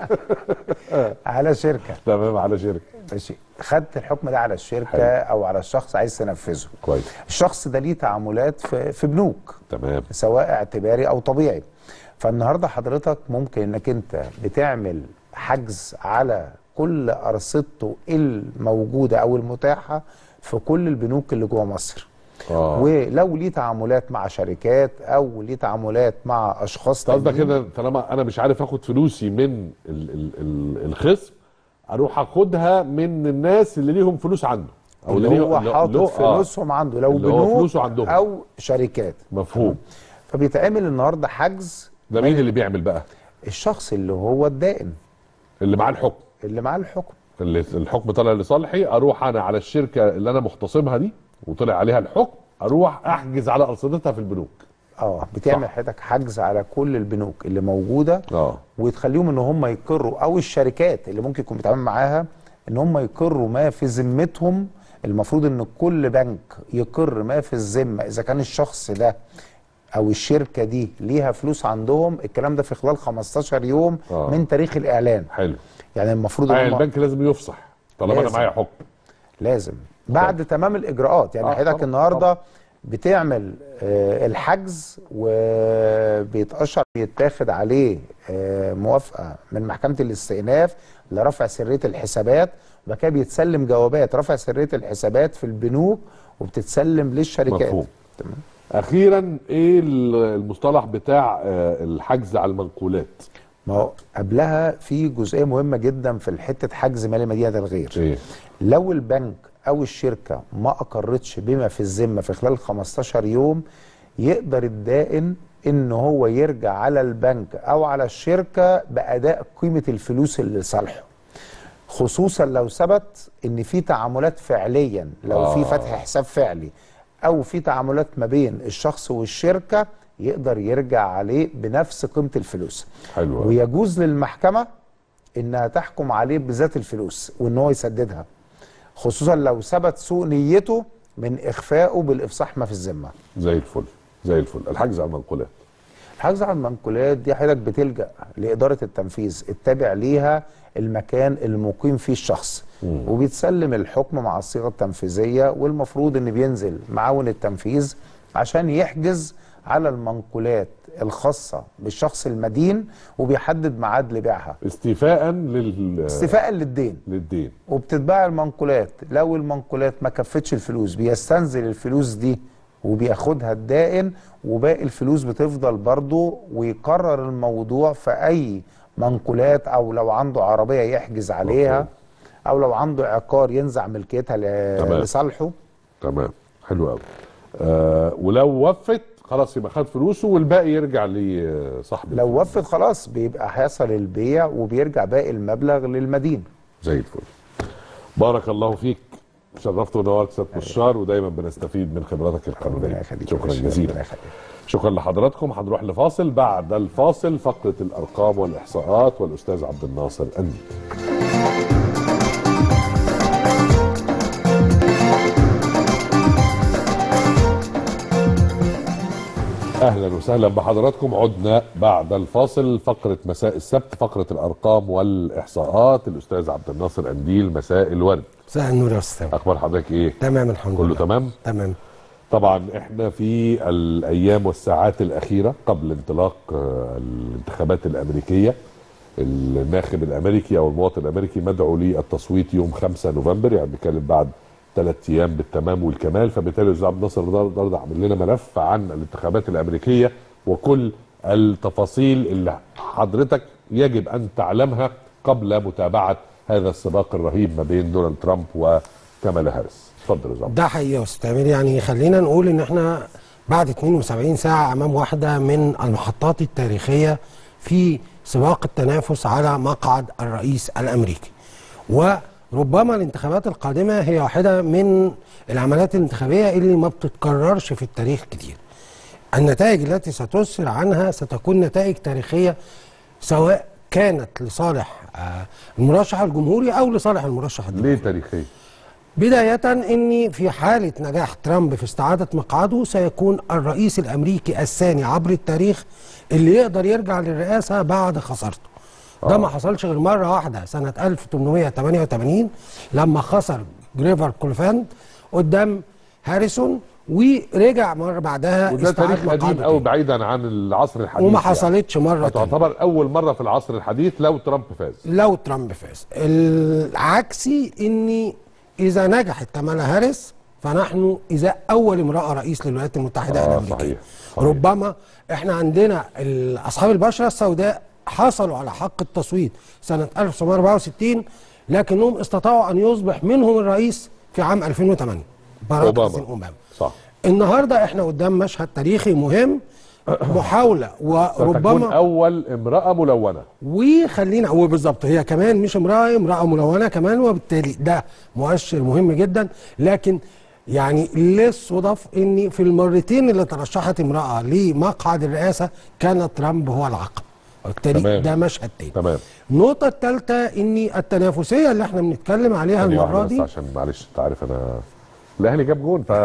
على شركه تمام على شركه ماشي خدت الحكم ده على الشركه حلو. او على الشخص عايز تنفذه كويس الشخص ده ليه تعاملات في في بنوك تمام سواء اعتباري او طبيعي فالنهارده حضرتك ممكن انك انت بتعمل حجز على كل ارصدته الموجوده او المتاحه في كل البنوك اللي جوه مصر اه ولو ليه تعاملات مع شركات او ليه تعاملات مع اشخاص قصدك تانيين، كده طالما انا مش عارف اخد فلوسي من ال ال ال الخصم اروح اخدها من الناس اللي ليهم فلوس عنده اللي ليهم- هو اللي- حاطط اللي هو- آه، فلوسهم عنده لو اللي هو بنوك فلوسه عندهم. او شركات مفهوم فبيتعمل النهارده حجز ده مين اللي بيعمل بقى الشخص اللي هو الدائن اللي معاه الحكم اللي معاه الحكم اللي الحكم طلع لصالحي اروح انا على الشركه اللي انا مختصمها دي وطلع عليها الحكم اروح احجز على ارصدتها في البنوك اه بتعمل حضرتك حجز على كل البنوك اللي موجوده اه وتخليهم ان هم يقروا او الشركات اللي ممكن يكون بيتعامل معاها ان هم يقروا ما في ذمتهم المفروض ان كل بنك يقر ما في الذمه اذا كان الشخص ده او الشركه دي ليها فلوس عندهم الكلام ده في خلال 15 يوم آه. من تاريخ الاعلان حلو يعني المفروض يعني ان هم البنك لازم يفصح طالما انا لازم. معايا حكم لازم بعد تمام الاجراءات يعني آه، حضرتك طبعاً، النهارده بتعمل آه الحجز وبيتأشر بيتاخد عليه آه موافقه من محكمه الاستئناف لرفع سريه الحسابات وبعد كده بيتسلم جوابات رفع سريه الحسابات في البنوك وبتتسلم للشركات مفهوم اخيرا ايه المصطلح بتاع آه، الحجز على المنقولات ما هو قبلها في جزئيه مهمه جدا في حته حجز مالي مدينه الغير ايه لو البنك او الشركه ما اقرتش بما في الذمه في خلال 15 يوم يقدر الدائن ان هو يرجع على البنك او على الشركه باداء قيمه الفلوس اللي لصالحه خصوصا لو ثبت ان في تعاملات فعليا لو آه. في فتح حساب فعلي او في تعاملات ما بين الشخص والشركه يقدر يرجع عليه بنفس قيمه الفلوس حلو أوي. ويجوز للمحكمه انها تحكم عليه بذات الفلوس وان هو يسددها خصوصا لو ثبت سوء نيته من اخفائه بالافصاح ما في الذمه زي الفل زي الفل الحجز على المنقولات الحجز على المنقولات دي حضرتك بتلجا لاداره التنفيذ التابع ليها المكان المقيم فيه الشخص وبيتسلم الحكم مع الصيغه التنفيذيه والمفروض ان بينزل معاون التنفيذ عشان يحجز على المنقولات الخاصه بالشخص المدين وبيحدد ميعاد لبيعها استيفاء لل استيفاء للدين للدين وبتتباع المنقولات لو المنقولات ما كفتش الفلوس بيستنزل الفلوس دي وبياخدها الدائن وباقي الفلوس بتفضل برضه ويقرر الموضوع في اي منقولات او لو عنده عربيه يحجز عليها او لو عنده عقار ينزع ملكيتها ل- تمام. لصالحه تمام حلو قوي آه ولو وفت خلاص يبقى خد فلوسه والباقي يرجع لصاحب لو وفت خلاص بيبقى هيحصل البيع وبيرجع باقي المبلغ للمدين زي الفل بارك الله فيك شرفت ونورت سياده مشار ودايما بنستفيد من خبراتك القانونيه شكرا جزيلا شكرا لحضراتكم هنروح لفاصل بعد الفاصل فقره الارقام والاحصاءات والاستاذ عبد الناصر امين اهلا وسهلا بحضراتكم عدنا بعد الفاصل فقره مساء السبت فقره الارقام والاحصاءات الاستاذ عبد الناصر انديل مساء الورد مساء النور يا استاذ اخبار حضرتك ايه تمام الحمد كله لله تمام تمام طبعا احنا في الايام والساعات الاخيره قبل انطلاق آه، الانتخابات الامريكيه الناخب الامريكي او المواطن الامريكي مدعو للتصويت يوم 5 نوفمبر يعني بنتكلم بعد ثلاث ايام بالتمام والكمال فبالتالي الاستاذ عبد الناصر النهارده عامل لنا ملف عن الانتخابات الامريكيه وكل التفاصيل اللي حضرتك يجب ان تعلمها قبل متابعه هذا السباق الرهيب ما بين دونالد ترامب وكامالا هاريس اتفضل يا أستاذ عبد ده حقيقي يا استاذ تامر يعني خلينا نقول ان احنا بعد 72 ساعه امام واحده من المحطات التاريخيه في سباق التنافس على مقعد الرئيس الامريكي وربما الانتخابات القادمه هي واحده من العمليات الانتخابيه اللي ما بتتكررش في التاريخ كتير النتائج التي ستسفر عنها ستكون نتائج تاريخيه سواء كانت لصالح آه، المرشح الجمهوري او لصالح المرشح الديمقراطي ليه تاريخيه بداية إن في حالة نجاح ترامب في استعادة مقعده سيكون الرئيس الأمريكي الثاني عبر التاريخ اللي يقدر يرجع للرئاسة بعد خسارته ده ما حصلش غير مرة واحدة سنة 1888 لما خسر جريفر كولفاند قدام هاريسون ورجع مرة بعدها وده استعاد تاريخ قديم مقعده قوي بعيدا عن العصر الحديث وما حصلتش مرة تانية. تعتبر اول مره في العصر الحديث لو ترامب فاز لو ترامب فاز العكسي ان اذا نجحت كامالا هاريس فنحن اذا اول امراه رئيس للولايات المتحده آه الامريكيه صحيح ربما احنا عندنا ال- اصحاب البشره السوداء حصلوا على حق التصويت سنه 1964 لكنهم استطاعوا ان يصبح منهم الرئيس في عام 2008 باراك أوباما. حسين اوباما صح النهارده احنا قدام مشهد تاريخي مهم محاوله ستكون وربما اول امراه ملونه وخلينا هو بالظبط هي كمان مش امراه امراه ملونه كمان وبالتالي ده مؤشر مهم جدا لكن يعني للصدف ان في المرتين اللي ترشحت امراه لمقعد الرئاسه كان ترامب هو العقب وبالتالي تمام. ده مشهد تاني تمام النقطه الثالثه ان التنافسيه اللي احنا بنتكلم عليها ثانية المره واحدة بس دي عشان معلش انت عارف انا الاهلي جاب جون ف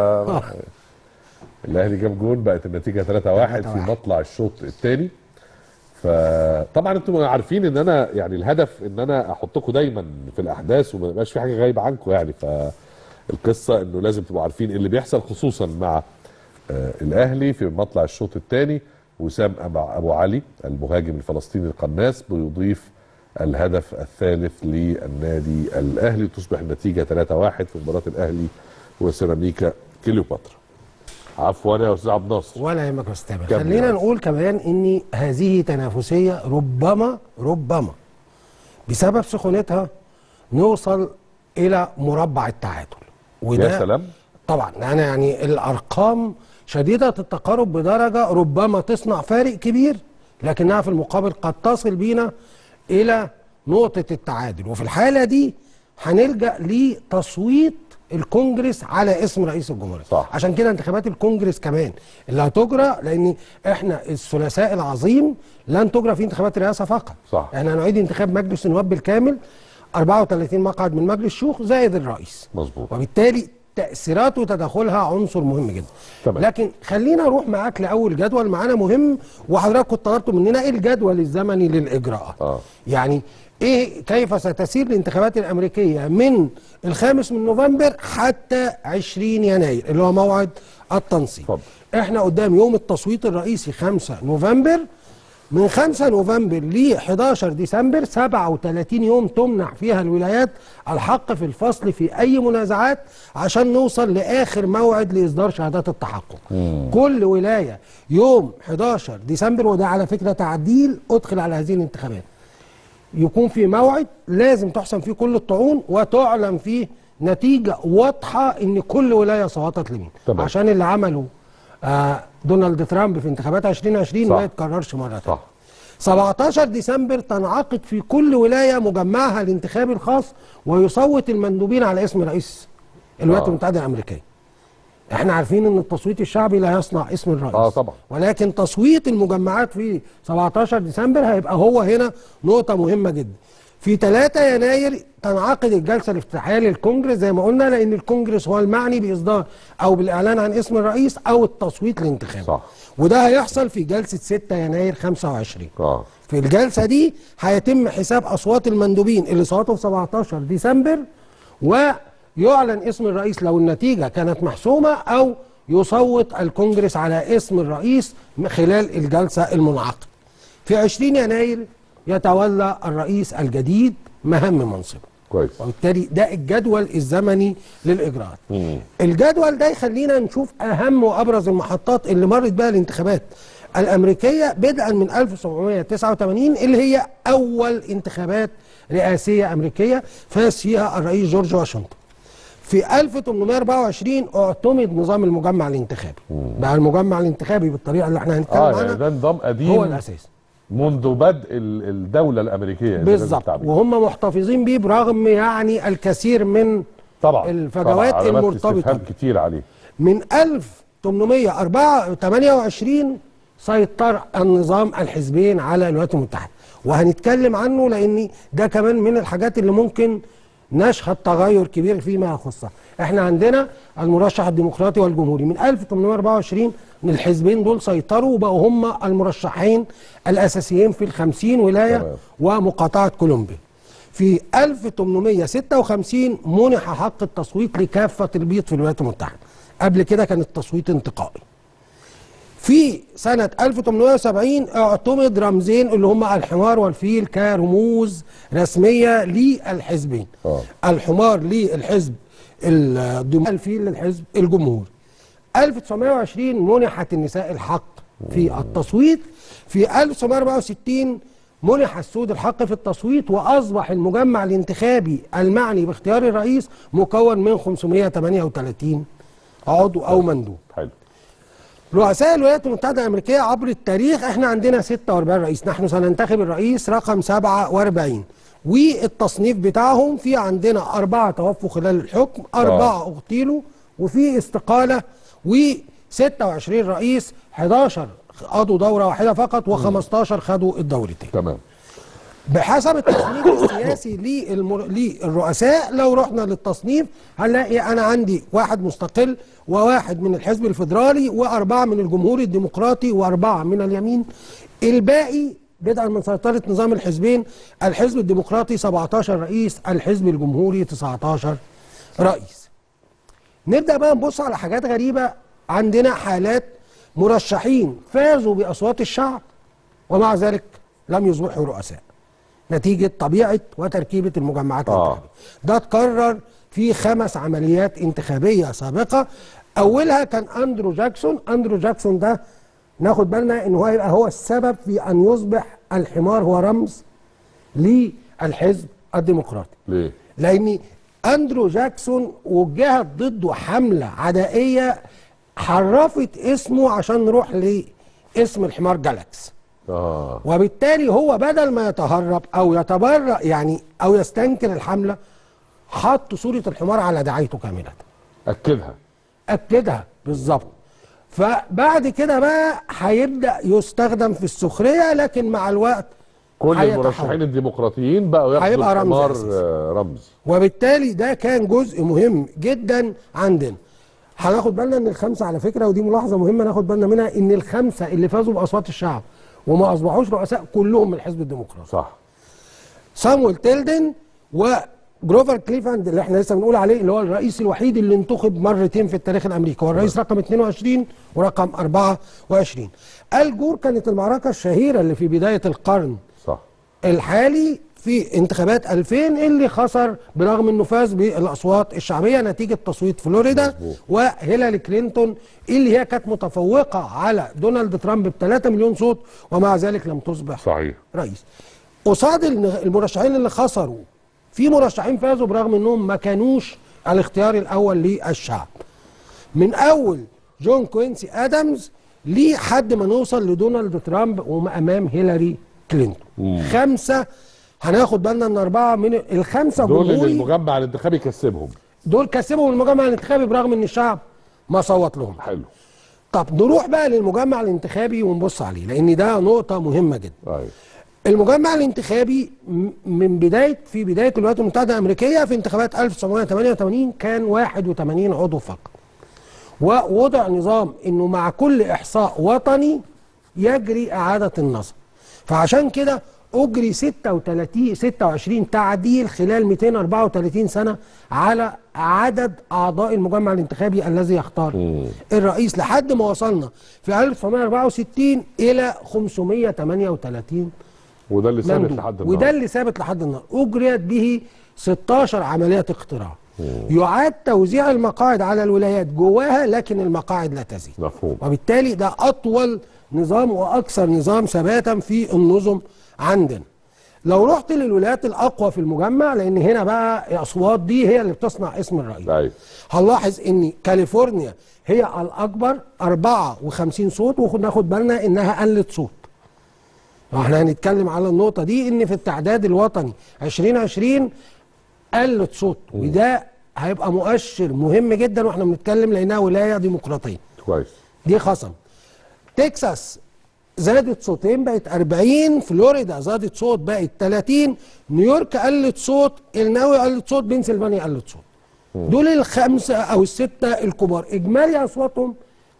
الاهلي جاب جون بقت النتيجه 3-1 في 3-1. مطلع الشوط الثاني فطبعا انتم عارفين ان انا يعني الهدف ان انا احطكم دايما في الاحداث وما يبقاش في حاجه غايبه عنكم يعني فالقصه انه لازم تبقوا عارفين اللي بيحصل خصوصا مع آه الاهلي في مطلع الشوط الثاني وسام أبو- ابو علي المهاجم الفلسطيني القناص بيضيف الهدف الثالث للنادي الاهلي تصبح النتيجه 3-1 في مباراه الاهلي وسيراميكا كليوباترا عفوا يا استاذ عبد الناصر ولا يهمك يا استاذ كمل خلينا يا نقول كمان ان هذه تنافسيه ربما ربما بسبب سخونتها نوصل الى مربع التعادل يا سلام طبعا انا يعني الارقام شديده التقارب بدرجه ربما تصنع فارق كبير لكنها في المقابل قد تصل بينا الى نقطه التعادل وفي الحاله دي هنلجا لتصويت الكونجرس على اسم رئيس الجمهوريه صح. عشان كده انتخابات الكونجرس كمان اللي هتجرى لان احنا الثلاثاء العظيم لن تجرى فيه انتخابات الرئاسه فقط صح. احنا هنعيد انتخاب مجلس النواب بالكامل 34 مقعد من مجلس الشيوخ زائد الرئيس مظبوط وبالتالي تأثيرات وتداخلها عنصر مهم جدا تمام. لكن خلينا نروح معاك لأول جدول معانا مهم وحضرتك كنت طلبت مننا ايه الجدول الزمني للإجراءات اه يعني ايه كيف ستسير الانتخابات الأمريكية من الخامس من نوفمبر حتى 20 يناير اللي هو موعد التنصيب اتفضل. احنا قدام يوم التصويت الرئيسي 5 نوفمبر من 5 نوفمبر ل 11 ديسمبر 37 يوم تمنح فيها الولايات الحق في الفصل في اي منازعات عشان نوصل لاخر موعد لاصدار شهادات التحقق. كل ولايه يوم 11 ديسمبر وده على فكره تعديل ادخل على هذه الانتخابات. يكون في موعد لازم تحسم فيه كل الطعون وتعلن فيه نتيجه واضحه ان كل ولايه صوتت لمين. تمام. عشان اللي عمله آه دونالد ترامب في انتخابات 2020 صح. ما يتكررش مره تانية. صح 17 ديسمبر تنعقد في كل ولايه مجمعها الانتخابي الخاص ويصوت المندوبين على اسم رئيس الولايات آه. المتحده الامريكيه. احنا عارفين ان التصويت الشعبي لا يصنع اسم الرئيس. اه طبعا ولكن تصويت المجمعات في 17 ديسمبر هيبقى هو هنا نقطة مهمة جدا. في 3 يناير تنعقد الجلسة الافتتاحية للكونجرس زي ما قلنا لأن الكونجرس هو المعني بإصدار أو بالإعلان عن اسم الرئيس أو التصويت الانتخابي. صح وده هيحصل في جلسة 6 يناير 25. اه في الجلسة دي هيتم حساب أصوات المندوبين اللي صوتوا في 17 ديسمبر ويعلن اسم الرئيس لو النتيجة كانت محسومة أو يصوت الكونجرس على اسم الرئيس خلال الجلسة المنعقدة في 20 يناير يتولى الرئيس الجديد مهام منصبه كويس وبالتالي ده الجدول الزمني للإجراءات مم. الجدول ده يخلينا نشوف اهم وابرز المحطات اللي مرت بها الانتخابات الامريكيه بدءا من 1789 اللي هي اول انتخابات رئاسيه امريكيه فاز فيها الرئيس جورج واشنطن في 1824 اعتمد نظام المجمع الانتخابي بقى المجمع الانتخابي بالطريقه اللي احنا هنتكلم اه يعني عنها ده نظام قديم هو الاساس منذ بدء ال- الدوله الامريكيه إذا كان بالظبط التعبير. وهم محتفظين بيه برغم يعني الكثير من طبعا الفجوات طبعاً، علامات المرتبطة استفهام بيه. كتير عليه من 1828 سيطر النظام الحزبين على الولايات المتحده وهنتكلم عنه لان ده كمان من الحاجات اللي ممكن نشهد تغير كبير فيما يخصها احنا عندنا المرشح الديمقراطي والجمهوري من 1824 ان الحزبين دول سيطروا وبقوا هم المرشحين الاساسيين في الخمسين ولايه تمام. ومقاطعه كولومبيا في 1856 منح حق التصويت لكافة البيض في الولايات المتحدة قبل كده كان التصويت انتقائي في سنة 1870 اعتمد رمزين اللي هما الحمار والفيل كرموز رسمية للحزبين آه. الحمار للحزب الديمقراطي الفيل للحزب الجمهوري 1920 منحت النساء الحق في التصويت في 1964 منح السود الحق في التصويت واصبح المجمع الانتخابي المعني باختيار الرئيس مكون من 538 عضو او مندوب حلو رؤساء الولايات المتحدة الأمريكية عبر التاريخ احنا عندنا 46 رئيس نحن سننتخب الرئيس رقم 47 والتصنيف بتاعهم في عندنا أربعة توفوا خلال الحكم أربعة اغتيلوا وفي استقاله و26 رئيس 11 قضوا دوره واحده فقط و15 خدوا الدورتين تمام بحسب التصنيف السياسي للمر... للرؤساء لو رحنا للتصنيف هنلاقي انا عندي واحد مستقل وواحد من الحزب الفيدرالي واربعه من الجمهوري الديمقراطي واربعه من اليمين الباقي بدءا من سيطره نظام الحزبين الحزب الديمقراطي 17 رئيس الحزب الجمهوري 19 رئيس نبدا بقى نبص على حاجات غريبه عندنا حالات مرشحين فازوا باصوات الشعب ومع ذلك لم يصبحوا رؤساء نتيجه طبيعه وتركيبه المجمعات آه. الانتخابيه ده اتكرر في خمس عمليات انتخابيه سابقه اولها كان اندرو جاكسون اندرو جاكسون ده ناخد بالنا ان هو هيبقى هو السبب في ان يصبح الحمار هو رمز للحزب الديمقراطي ليه؟ لان اندرو جاكسون وجهت ضده حمله عدائيه حرفت اسمه عشان نروح لاسم الحمار جالاكس اه وبالتالي هو بدل ما يتهرب او يتبرأ يعني او يستنكر الحمله حط صوره الحمار على دعايته كامله اكدها اكدها بالظبط فبعد كده بقى هيبدا يستخدم في السخريه لكن مع الوقت كل هيتحول. المرشحين الديمقراطيين بقوا ياخدوا هيبقى رمز الحمار أساسي. آه، رمز وبالتالي ده كان جزء مهم جدا عندنا هناخد بالنا ان الخمسه على فكره ودي ملاحظه مهمه ناخد بالنا منها ان الخمسه اللي فازوا باصوات الشعب وما اصبحوش رؤساء كلهم من الحزب الديمقراطي صح سامويل تيلدن وجروفر كليفلاند اللي احنا لسه بنقول عليه اللي هو الرئيس الوحيد اللي انتخب مرتين في التاريخ الامريكي هو الرئيس رقم 22 ورقم 24 ال جور كانت المعركه الشهيره اللي في بدايه القرن صح الحالي في انتخابات 2000 اللي خسر برغم انه فاز بالاصوات الشعبيه نتيجه تصويت فلوريدا مظبوط. وهيلاري كلينتون اللي هي كانت متفوقه على دونالد ترامب ب 3 مليون صوت ومع ذلك لم تصبح صحيح رئيس قصاد الن- المرشحين اللي خسروا في مرشحين فازوا برغم انهم ما كانوش الاختيار الاول للشعب من اول جون كوينسي ادمز لحد ما نوصل لدونالد ترامب وامام هيلاري كلينتون خمسه هناخد بالنا ان اربعه من الخمسه دول اللي جمهوري المجمع الانتخابي كسبهم دول كسبوا المجمع الانتخابي برغم ان الشعب ما صوت لهم حلو طب نروح بقى للمجمع الانتخابي ونبص عليه لان ده نقطه مهمه جدا ايوه المجمع الانتخابي م- من بدايه في بدايه الولايات المتحده الامريكيه في انتخابات 1988 كان 81 عضو فقط. ووضع نظام انه مع كل احصاء وطني يجري اعاده النظر. فعشان كده اجري 36 26 تعديل خلال 234 سنه على عدد اعضاء المجمع الانتخابي الذي يختار الرئيس لحد ما وصلنا في 1964 الى 538 وده اللي ثابت مندوب. لحد وده النهارده اللي ثابت لحد النهارده اجريت به 16 عمليات اقتراع يعاد توزيع المقاعد على الولايات جواها لكن المقاعد لا تزيد مفهوم وبالتالي ده اطول نظام واكثر نظام ثباتا في النظم عندنا لو رحت للولايات الاقوى في المجمع لان هنا بقى الاصوات دي هي اللي بتصنع اسم الرئيس ايوه هنلاحظ ان كاليفورنيا هي الاكبر 54 صوت وناخد بالنا انها قلت صوت احنا هنتكلم على النقطه دي ان في التعداد الوطني 2020 قلت صوت وده هيبقى مؤشر مهم جدا واحنا بنتكلم لانها ولايه ديمقراطيه كويس دي خصم تكساس زادت صوتين بقت 40 فلوريدا زادت صوت بقت 30 نيويورك قلت صوت الناوي قلت صوت بنسلفانيا قلت صوت دول الخمسه او السته الكبار اجمالي اصواتهم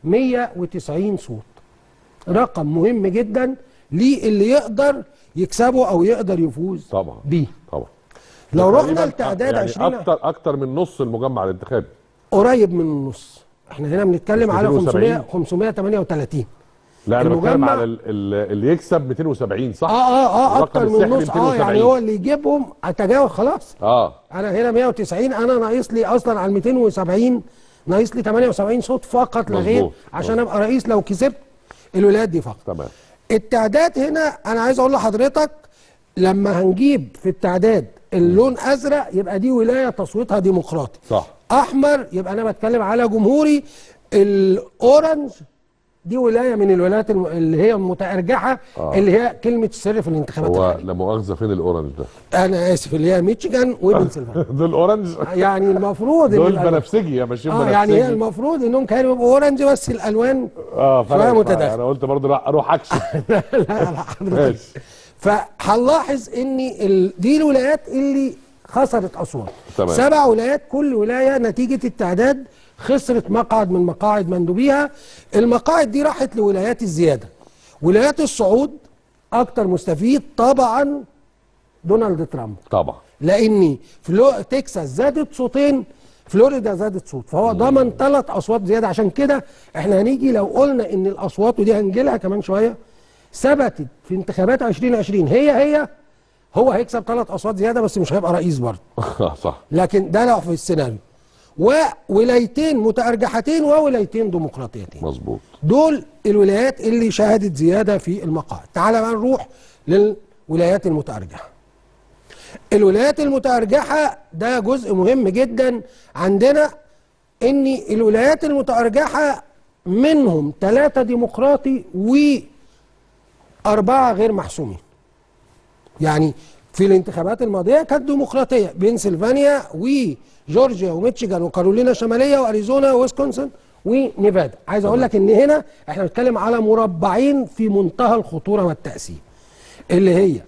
190 صوت رقم مهم جدا للي يقدر يكسبه او يقدر يفوز طبعا بيه طبعا لو رحنا تقريباً لتعداد يعني 20 اكتر اكتر من نص المجمع الانتخابي قريب من النص احنا هنا بنتكلم مش على 500 270. 538 لا انا بتكلم المجمع- على ال- ال- اللي يكسب 270 صح؟ اه اه اه الرقم اكتر من السحري النص اه يعني 270. هو اللي يجيبهم اتجاوز خلاص اه انا هنا 190 انا ناقص لي اصلا على 270 ناقص لي 78 صوت فقط لا غير مظبوط. عشان ابقى رئيس لو كسبت الولايات دي فقط تمام التعداد هنا انا عايز اقول لحضرتك لما هنجيب في التعداد اللون ازرق يبقى دي ولايه تصويتها ديمقراطي صح احمر يبقى انا بتكلم على جمهوري الاورنج دي ولايه من الولايات الم- اللي هي المتارجحه آه. اللي هي كلمه السر في الانتخابات هو الحالية. لا مؤاخذه فين الاورنج ده انا اسف اللي هي ميتشيجان وبنسلفانيا دول اورنج يعني المفروض إن دول الألوان- بنفسجي يا ماشيين اه يعني هي المفروض انهم كانوا يبقوا اورنج بس الالوان اه شوية فرق متداخل. انا قلت برضه لا اروح اكشف لا لا حضرتك ماشي فهنلاحظ ان ال... دي الولايات اللي خسرت اصوات تمام. سبع ولايات كل ولايه نتيجه التعداد خسرت مقعد من مقاعد مندوبيها المقاعد دي راحت لولايات الزياده ولايات الصعود اكتر مستفيد طبعا دونالد ترامب طبعا لان فلو... تكساس زادت صوتين فلوريدا زادت صوت فهو ضمن ثلاث اصوات زياده عشان كده احنا هنيجي لو قلنا ان الاصوات ودي هنجيلها كمان شويه ثبتت في انتخابات 2020 هي هي هو هيكسب ثلاث اصوات زياده بس مش هيبقى رئيس برضه صح لكن ده لو في السيناريو وولايتين متارجحتين وولايتين ديمقراطيتين مظبوط دول الولايات اللي شهدت زياده في المقاعد تعال بقى نروح للولايات المتارجحه الولايات المتارجحه ده جزء مهم جدا عندنا ان الولايات المتارجحه منهم ثلاثه ديمقراطي واربعه غير محسومين يعني في الانتخابات الماضيه كانت ديمقراطيه بنسلفانيا وجورجيا وميتشيغان وكارولينا الشماليه واريزونا وويسكونسن ونيفادا عايز اقول لك ان هنا احنا بنتكلم على مربعين في منتهى الخطوره والتاثير اللي هي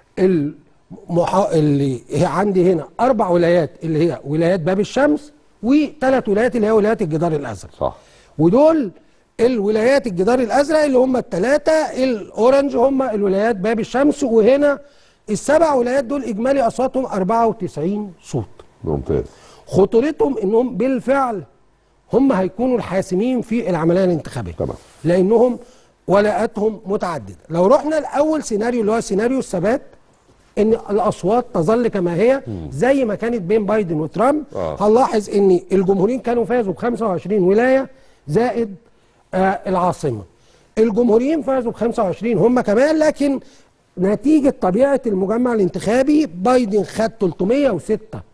المحا... اللي هي عندي هنا اربع ولايات اللي هي ولايات باب الشمس وثلاث ولايات اللي هي ولايات الجدار الازرق صح ودول الولايات الجدار الازرق اللي هم الثلاثه الاورنج هم الولايات باب الشمس وهنا السبع ولايات دول اجمالي اصواتهم 94 صوت ممتاز خطورتهم انهم بالفعل هم هيكونوا الحاسمين في العمليه الانتخابيه تمام لانهم ولاءاتهم متعدده لو رحنا لاول سيناريو اللي هو سيناريو الثبات ان الاصوات تظل كما هي زي ما كانت بين بايدن وترامب آه. هنلاحظ ان الجمهوريين كانوا فازوا ب 25 ولايه زائد آه العاصمه الجمهوريين فازوا ب 25 هم كمان لكن نتيجه طبيعه المجمع الانتخابي بايدن خد 306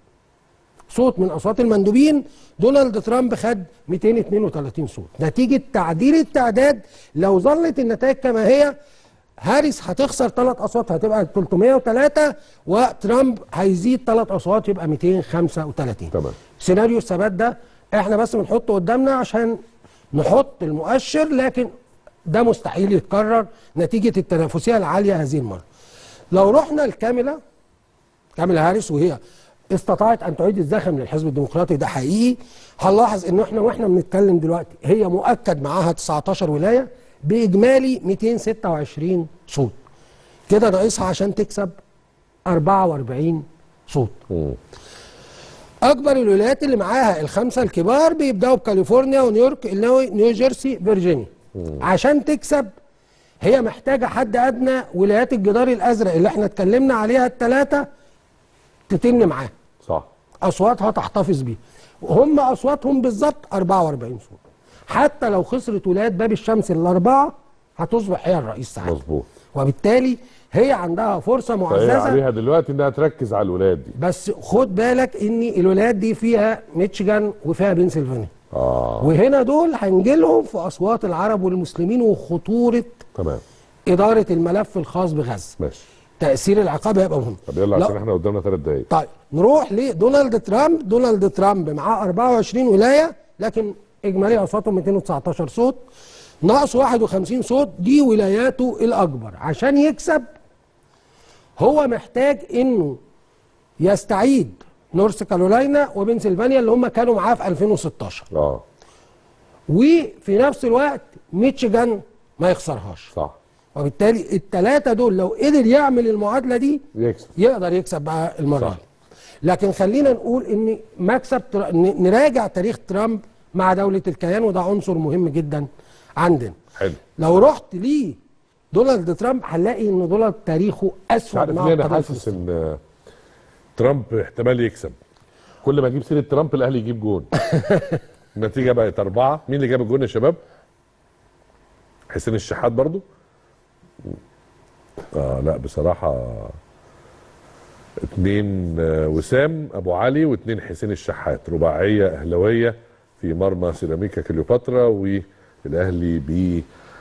صوت من اصوات المندوبين دونالد ترامب خد 232 صوت نتيجه تعديل التعداد لو ظلت النتائج كما هي هاريس هتخسر ثلاث اصوات هتبقى 303 وترامب هيزيد ثلاث اصوات يبقى 235 تمام سيناريو الثبات ده احنا بس بنحطه قدامنا عشان نحط المؤشر لكن ده مستحيل يتكرر نتيجه التنافسيه العاليه هذه المره لو رحنا لكاميلا كاميلا هاريس وهي استطاعت ان تعيد الزخم للحزب الديمقراطي ده حقيقي هنلاحظ ان احنا واحنا بنتكلم دلوقتي هي مؤكد معاها 19 ولايه باجمالي 226 صوت كده ناقصها عشان تكسب 44 صوت مم. اكبر الولايات اللي معاها الخمسه الكبار بيبداوا بكاليفورنيا ونيويورك إلينوي نيو جيرسي فيرجينيا عشان تكسب هي محتاجه حد ادنى ولايات الجدار الازرق اللي احنا اتكلمنا عليها الثلاثه تتن معاها صح اصواتها تحتفظ بيها وهم اصواتهم بالظبط 44 صوت حتى لو خسرت ولايات باب الشمس الاربعه هتصبح هي الرئيس ساعتها مظبوط وبالتالي هي عندها فرصه فهي معززه عليها دلوقتي انها تركز على الولايات دي بس خد بالك ان الولايات دي فيها ميتشيجان وفيها بنسلفانيا اه وهنا دول هنجيلهم في اصوات العرب والمسلمين وخطوره تمام اداره الملف الخاص بغزه ماشي تاثير العقاب هيبقى مهم طب يلا لا. عشان احنا قدامنا ثلاث دقايق طيب نروح لدونالد ترامب دونالد ترامب معاه 24 ولايه لكن اجمالي اصواتهم 219 صوت ناقص 51 صوت دي ولاياته الاكبر عشان يكسب هو محتاج انه يستعيد نورث كارولاينا وبنسلفانيا اللي هم كانوا معاه في 2016 اه وفي نفس الوقت ميتشيجان ما يخسرهاش صح وبالتالي الثلاثه دول لو قدر يعمل المعادله دي يكسب يقدر يكسب بقى المره صح. دي لكن خلينا نقول ان مكسب تر... ن- نراجع تاريخ ترامب مع دوله الكيان وده عنصر مهم جدا عندنا حلو لو رحت ليه دونالد ترامب هنلاقي ان دونالد تاريخه مش اسود عارف مع ليه انا القضايا حاسس الفلسطينية. ان ترامب احتمال يكسب كل ما اجيب سيره ترامب الاهلي يجيب جون النتيجه بقت اربعه مين اللي جاب الجون يا شباب؟ حسين الشحات برضو اه لا بصراحه اتنين آه، وسام ابو علي واتنين حسين الشحات رباعيه اهلاويه في مرمى سيراميكا كليوباترا الاهلي بي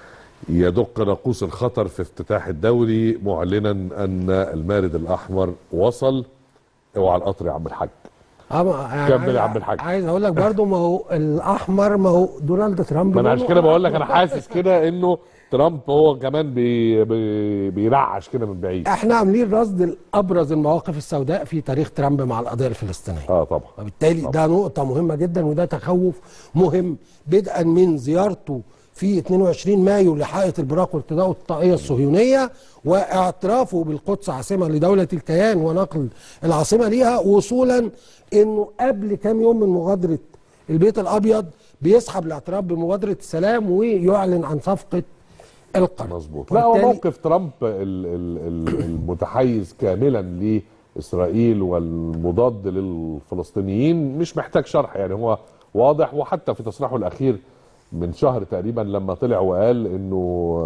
يدق ناقوس الخطر في افتتاح الدوري معلنا ان المارد الاحمر وصل اوعى القطر يا عم الحاج أما كمل يا عم الحاج. عايز اقول لك برضو ما هو الاحمر ما هو دونالد ترامب ما انا لونه عشان كده بقول لك انا أحمر. حاسس كده انه ترامب هو كمان بي بي بيرعش كده من بعيد احنا عاملين رصد ابرز المواقف السوداء في تاريخ ترامب مع القضيه الفلسطينيه اه طبعا وبالتالي ده نقطة مهمة جدا وده تخوف مهم بدءا من زيارته في 22 مايو لحائط البراق وارتداء الطاقية الصهيونية واعترافه بالقدس عاصمة لدولة الكيان ونقل العاصمة ليها وصولا انه قبل كام يوم من مغادرة البيت الابيض بيسحب الاعتراف بمبادرة السلام ويعلن عن صفقة القرن مظبوط لا هو وبالتالي- موقف ترامب ال- ال- ال- المتحيز كاملا لاسرائيل والمضاد للفلسطينيين مش محتاج شرح يعني هو واضح وحتى في تصريحه الاخير من شهر تقريبا لما طلع وقال انه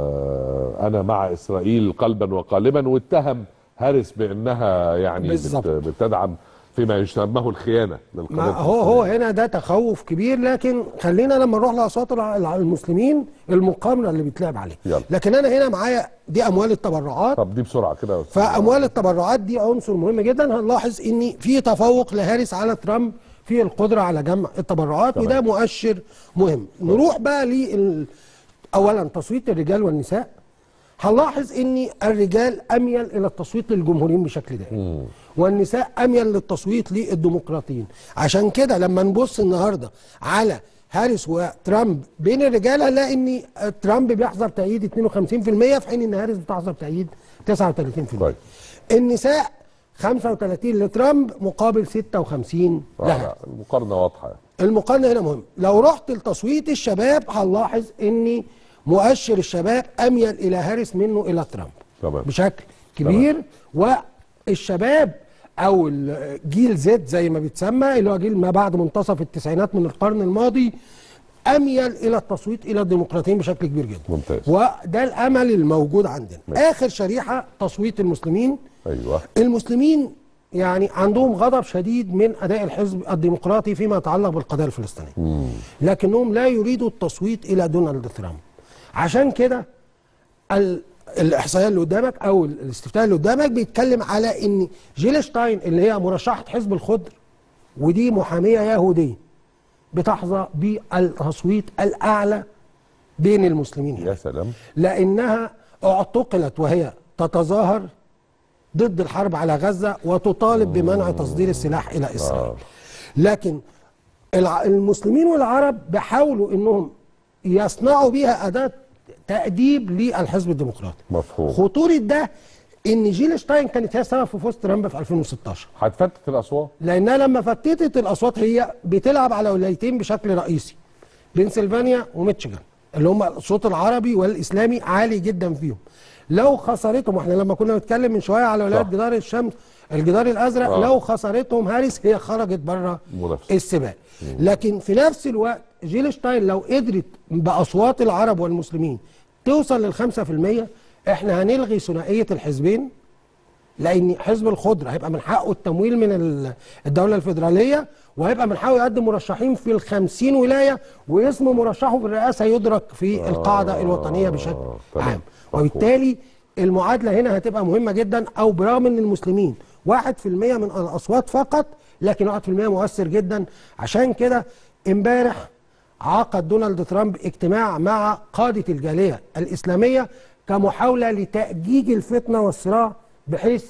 آه، انا مع اسرائيل قلبا وقالبا واتهم هارس بانها يعني بالظبط. بت- بتدعم فيما يسمى الخيانه للقضيه ما هو هو هنا ده تخوف كبير لكن خلينا لما نروح لاصوات الع- الع- المسلمين المقامره اللي بيتلعب عليه يلا. لكن انا هنا معايا دي اموال التبرعات طب دي بسرعه كده يا أستاذ. فاموال التبرعات دي عنصر مهم جدا هنلاحظ ان في تفوق لهارس على ترامب في القدره على جمع التبرعات تمام. وده مؤشر مهم نروح بقى لل اولا تصويت الرجال والنساء هنلاحظ ان الرجال اميل الى التصويت للجمهوريين بشكل دائم والنساء اميل للتصويت للديمقراطيين عشان كده لما نبص النهارده على هاريس وترامب بين الرجال هنلاقي ان ترامب بيحظر تأييد 52% في حين ان هاريس بتحظر تأييد 39% طيب. النساء 35 لترامب مقابل 56 آه، لها لا، المقارنه واضحه يعني. المقارنه هنا مهم لو رحت لتصويت الشباب هنلاحظ ان مؤشر الشباب اميل الى هاريس منه الى ترامب تمام بشكل كبير والشباب او الجيل زد زي ما بيتسمى اللي هو جيل ما بعد منتصف التسعينات من القرن الماضي اميل الى التصويت الى الديمقراطيين بشكل كبير جدا ممتاز. وده الامل الموجود عندنا ماشي. اخر شريحه تصويت المسلمين ايوه المسلمين يعني عندهم غضب شديد من اداء الحزب الديمقراطي فيما يتعلق بالقضيه الفلسطينيه لكنهم لا يريدوا التصويت الى دونالد ترامب عشان كده ال- الاحصائيه اللي قدامك او ال- الاستفتاء اللي قدامك بيتكلم على ان جيل شتاين اللي هي مرشحه حزب الخضر ودي محاميه يهوديه بتحظى بالتصويت الاعلى بين المسلمين هنا. يا سلام لانها اعتقلت وهي تتظاهر ضد الحرب على غزه وتطالب بمنع تصدير السلاح الى اسرائيل. لكن الع- المسلمين والعرب بيحاولوا انهم يصنعوا بيها اداه تاديب للحزب الديمقراطي. مفهوم خطوره ده ان جيل شتاين كانت هي السبب في فوز ترامب في 2016 هتفتت الاصوات لانها لما فتتت الاصوات هي بتلعب على ولايتين بشكل رئيسي بنسلفانيا وميتشيغان اللي هم الصوت العربي والاسلامي عالي جدا فيهم لو خسرتهم احنا لما كنا بنتكلم من شويه على ولايات صح. جدار الشمس الجدار الازرق آه. آه. لو خسرتهم هاريس هي خرجت بره المنافسة. السباق لكن في نفس الوقت جيل شتاين لو قدرت باصوات العرب والمسلمين توصل للخمسة في المية احنا هنلغي ثنائيه الحزبين لان حزب الخضر هيبقى من حقه التمويل من ال- الدوله الفيدراليه وهيبقى من حقه يقدم مرشحين في الخمسين ولايه واسم مرشحه في الرئاسه يدرك في القاعده الوطنيه بشكل تمام. عام مفهوم. وبالتالي المعادله هنا هتبقى مهمه جدا او برغم ان المسلمين 1% من الاصوات فقط لكن 1% مؤثر جدا عشان كده امبارح عقد دونالد ترامب اجتماع مع قاده الجاليه الاسلاميه كمحاوله لتاجيج الفتنه والصراع بحيث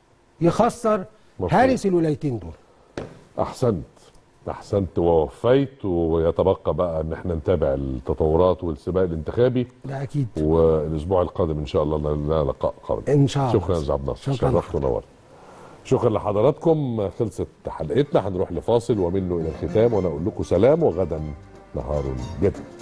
يخسر مفهوم. هارس الولايتين دول احسنت احسنت ووفيت ويتبقى بقى ان احنا نتابع التطورات والسباق الانتخابي ده اكيد والاسبوع القادم ان شاء الله لنا لقاء قادم إن شاء الله. شكرا يا استاذ عبد الناصر شكراً شرفت ونورت شكرا لحضراتكم خلصت حلقتنا هنروح لفاصل ومنه الى الختام وانا اقول لكم سلام وغدا نهار جديد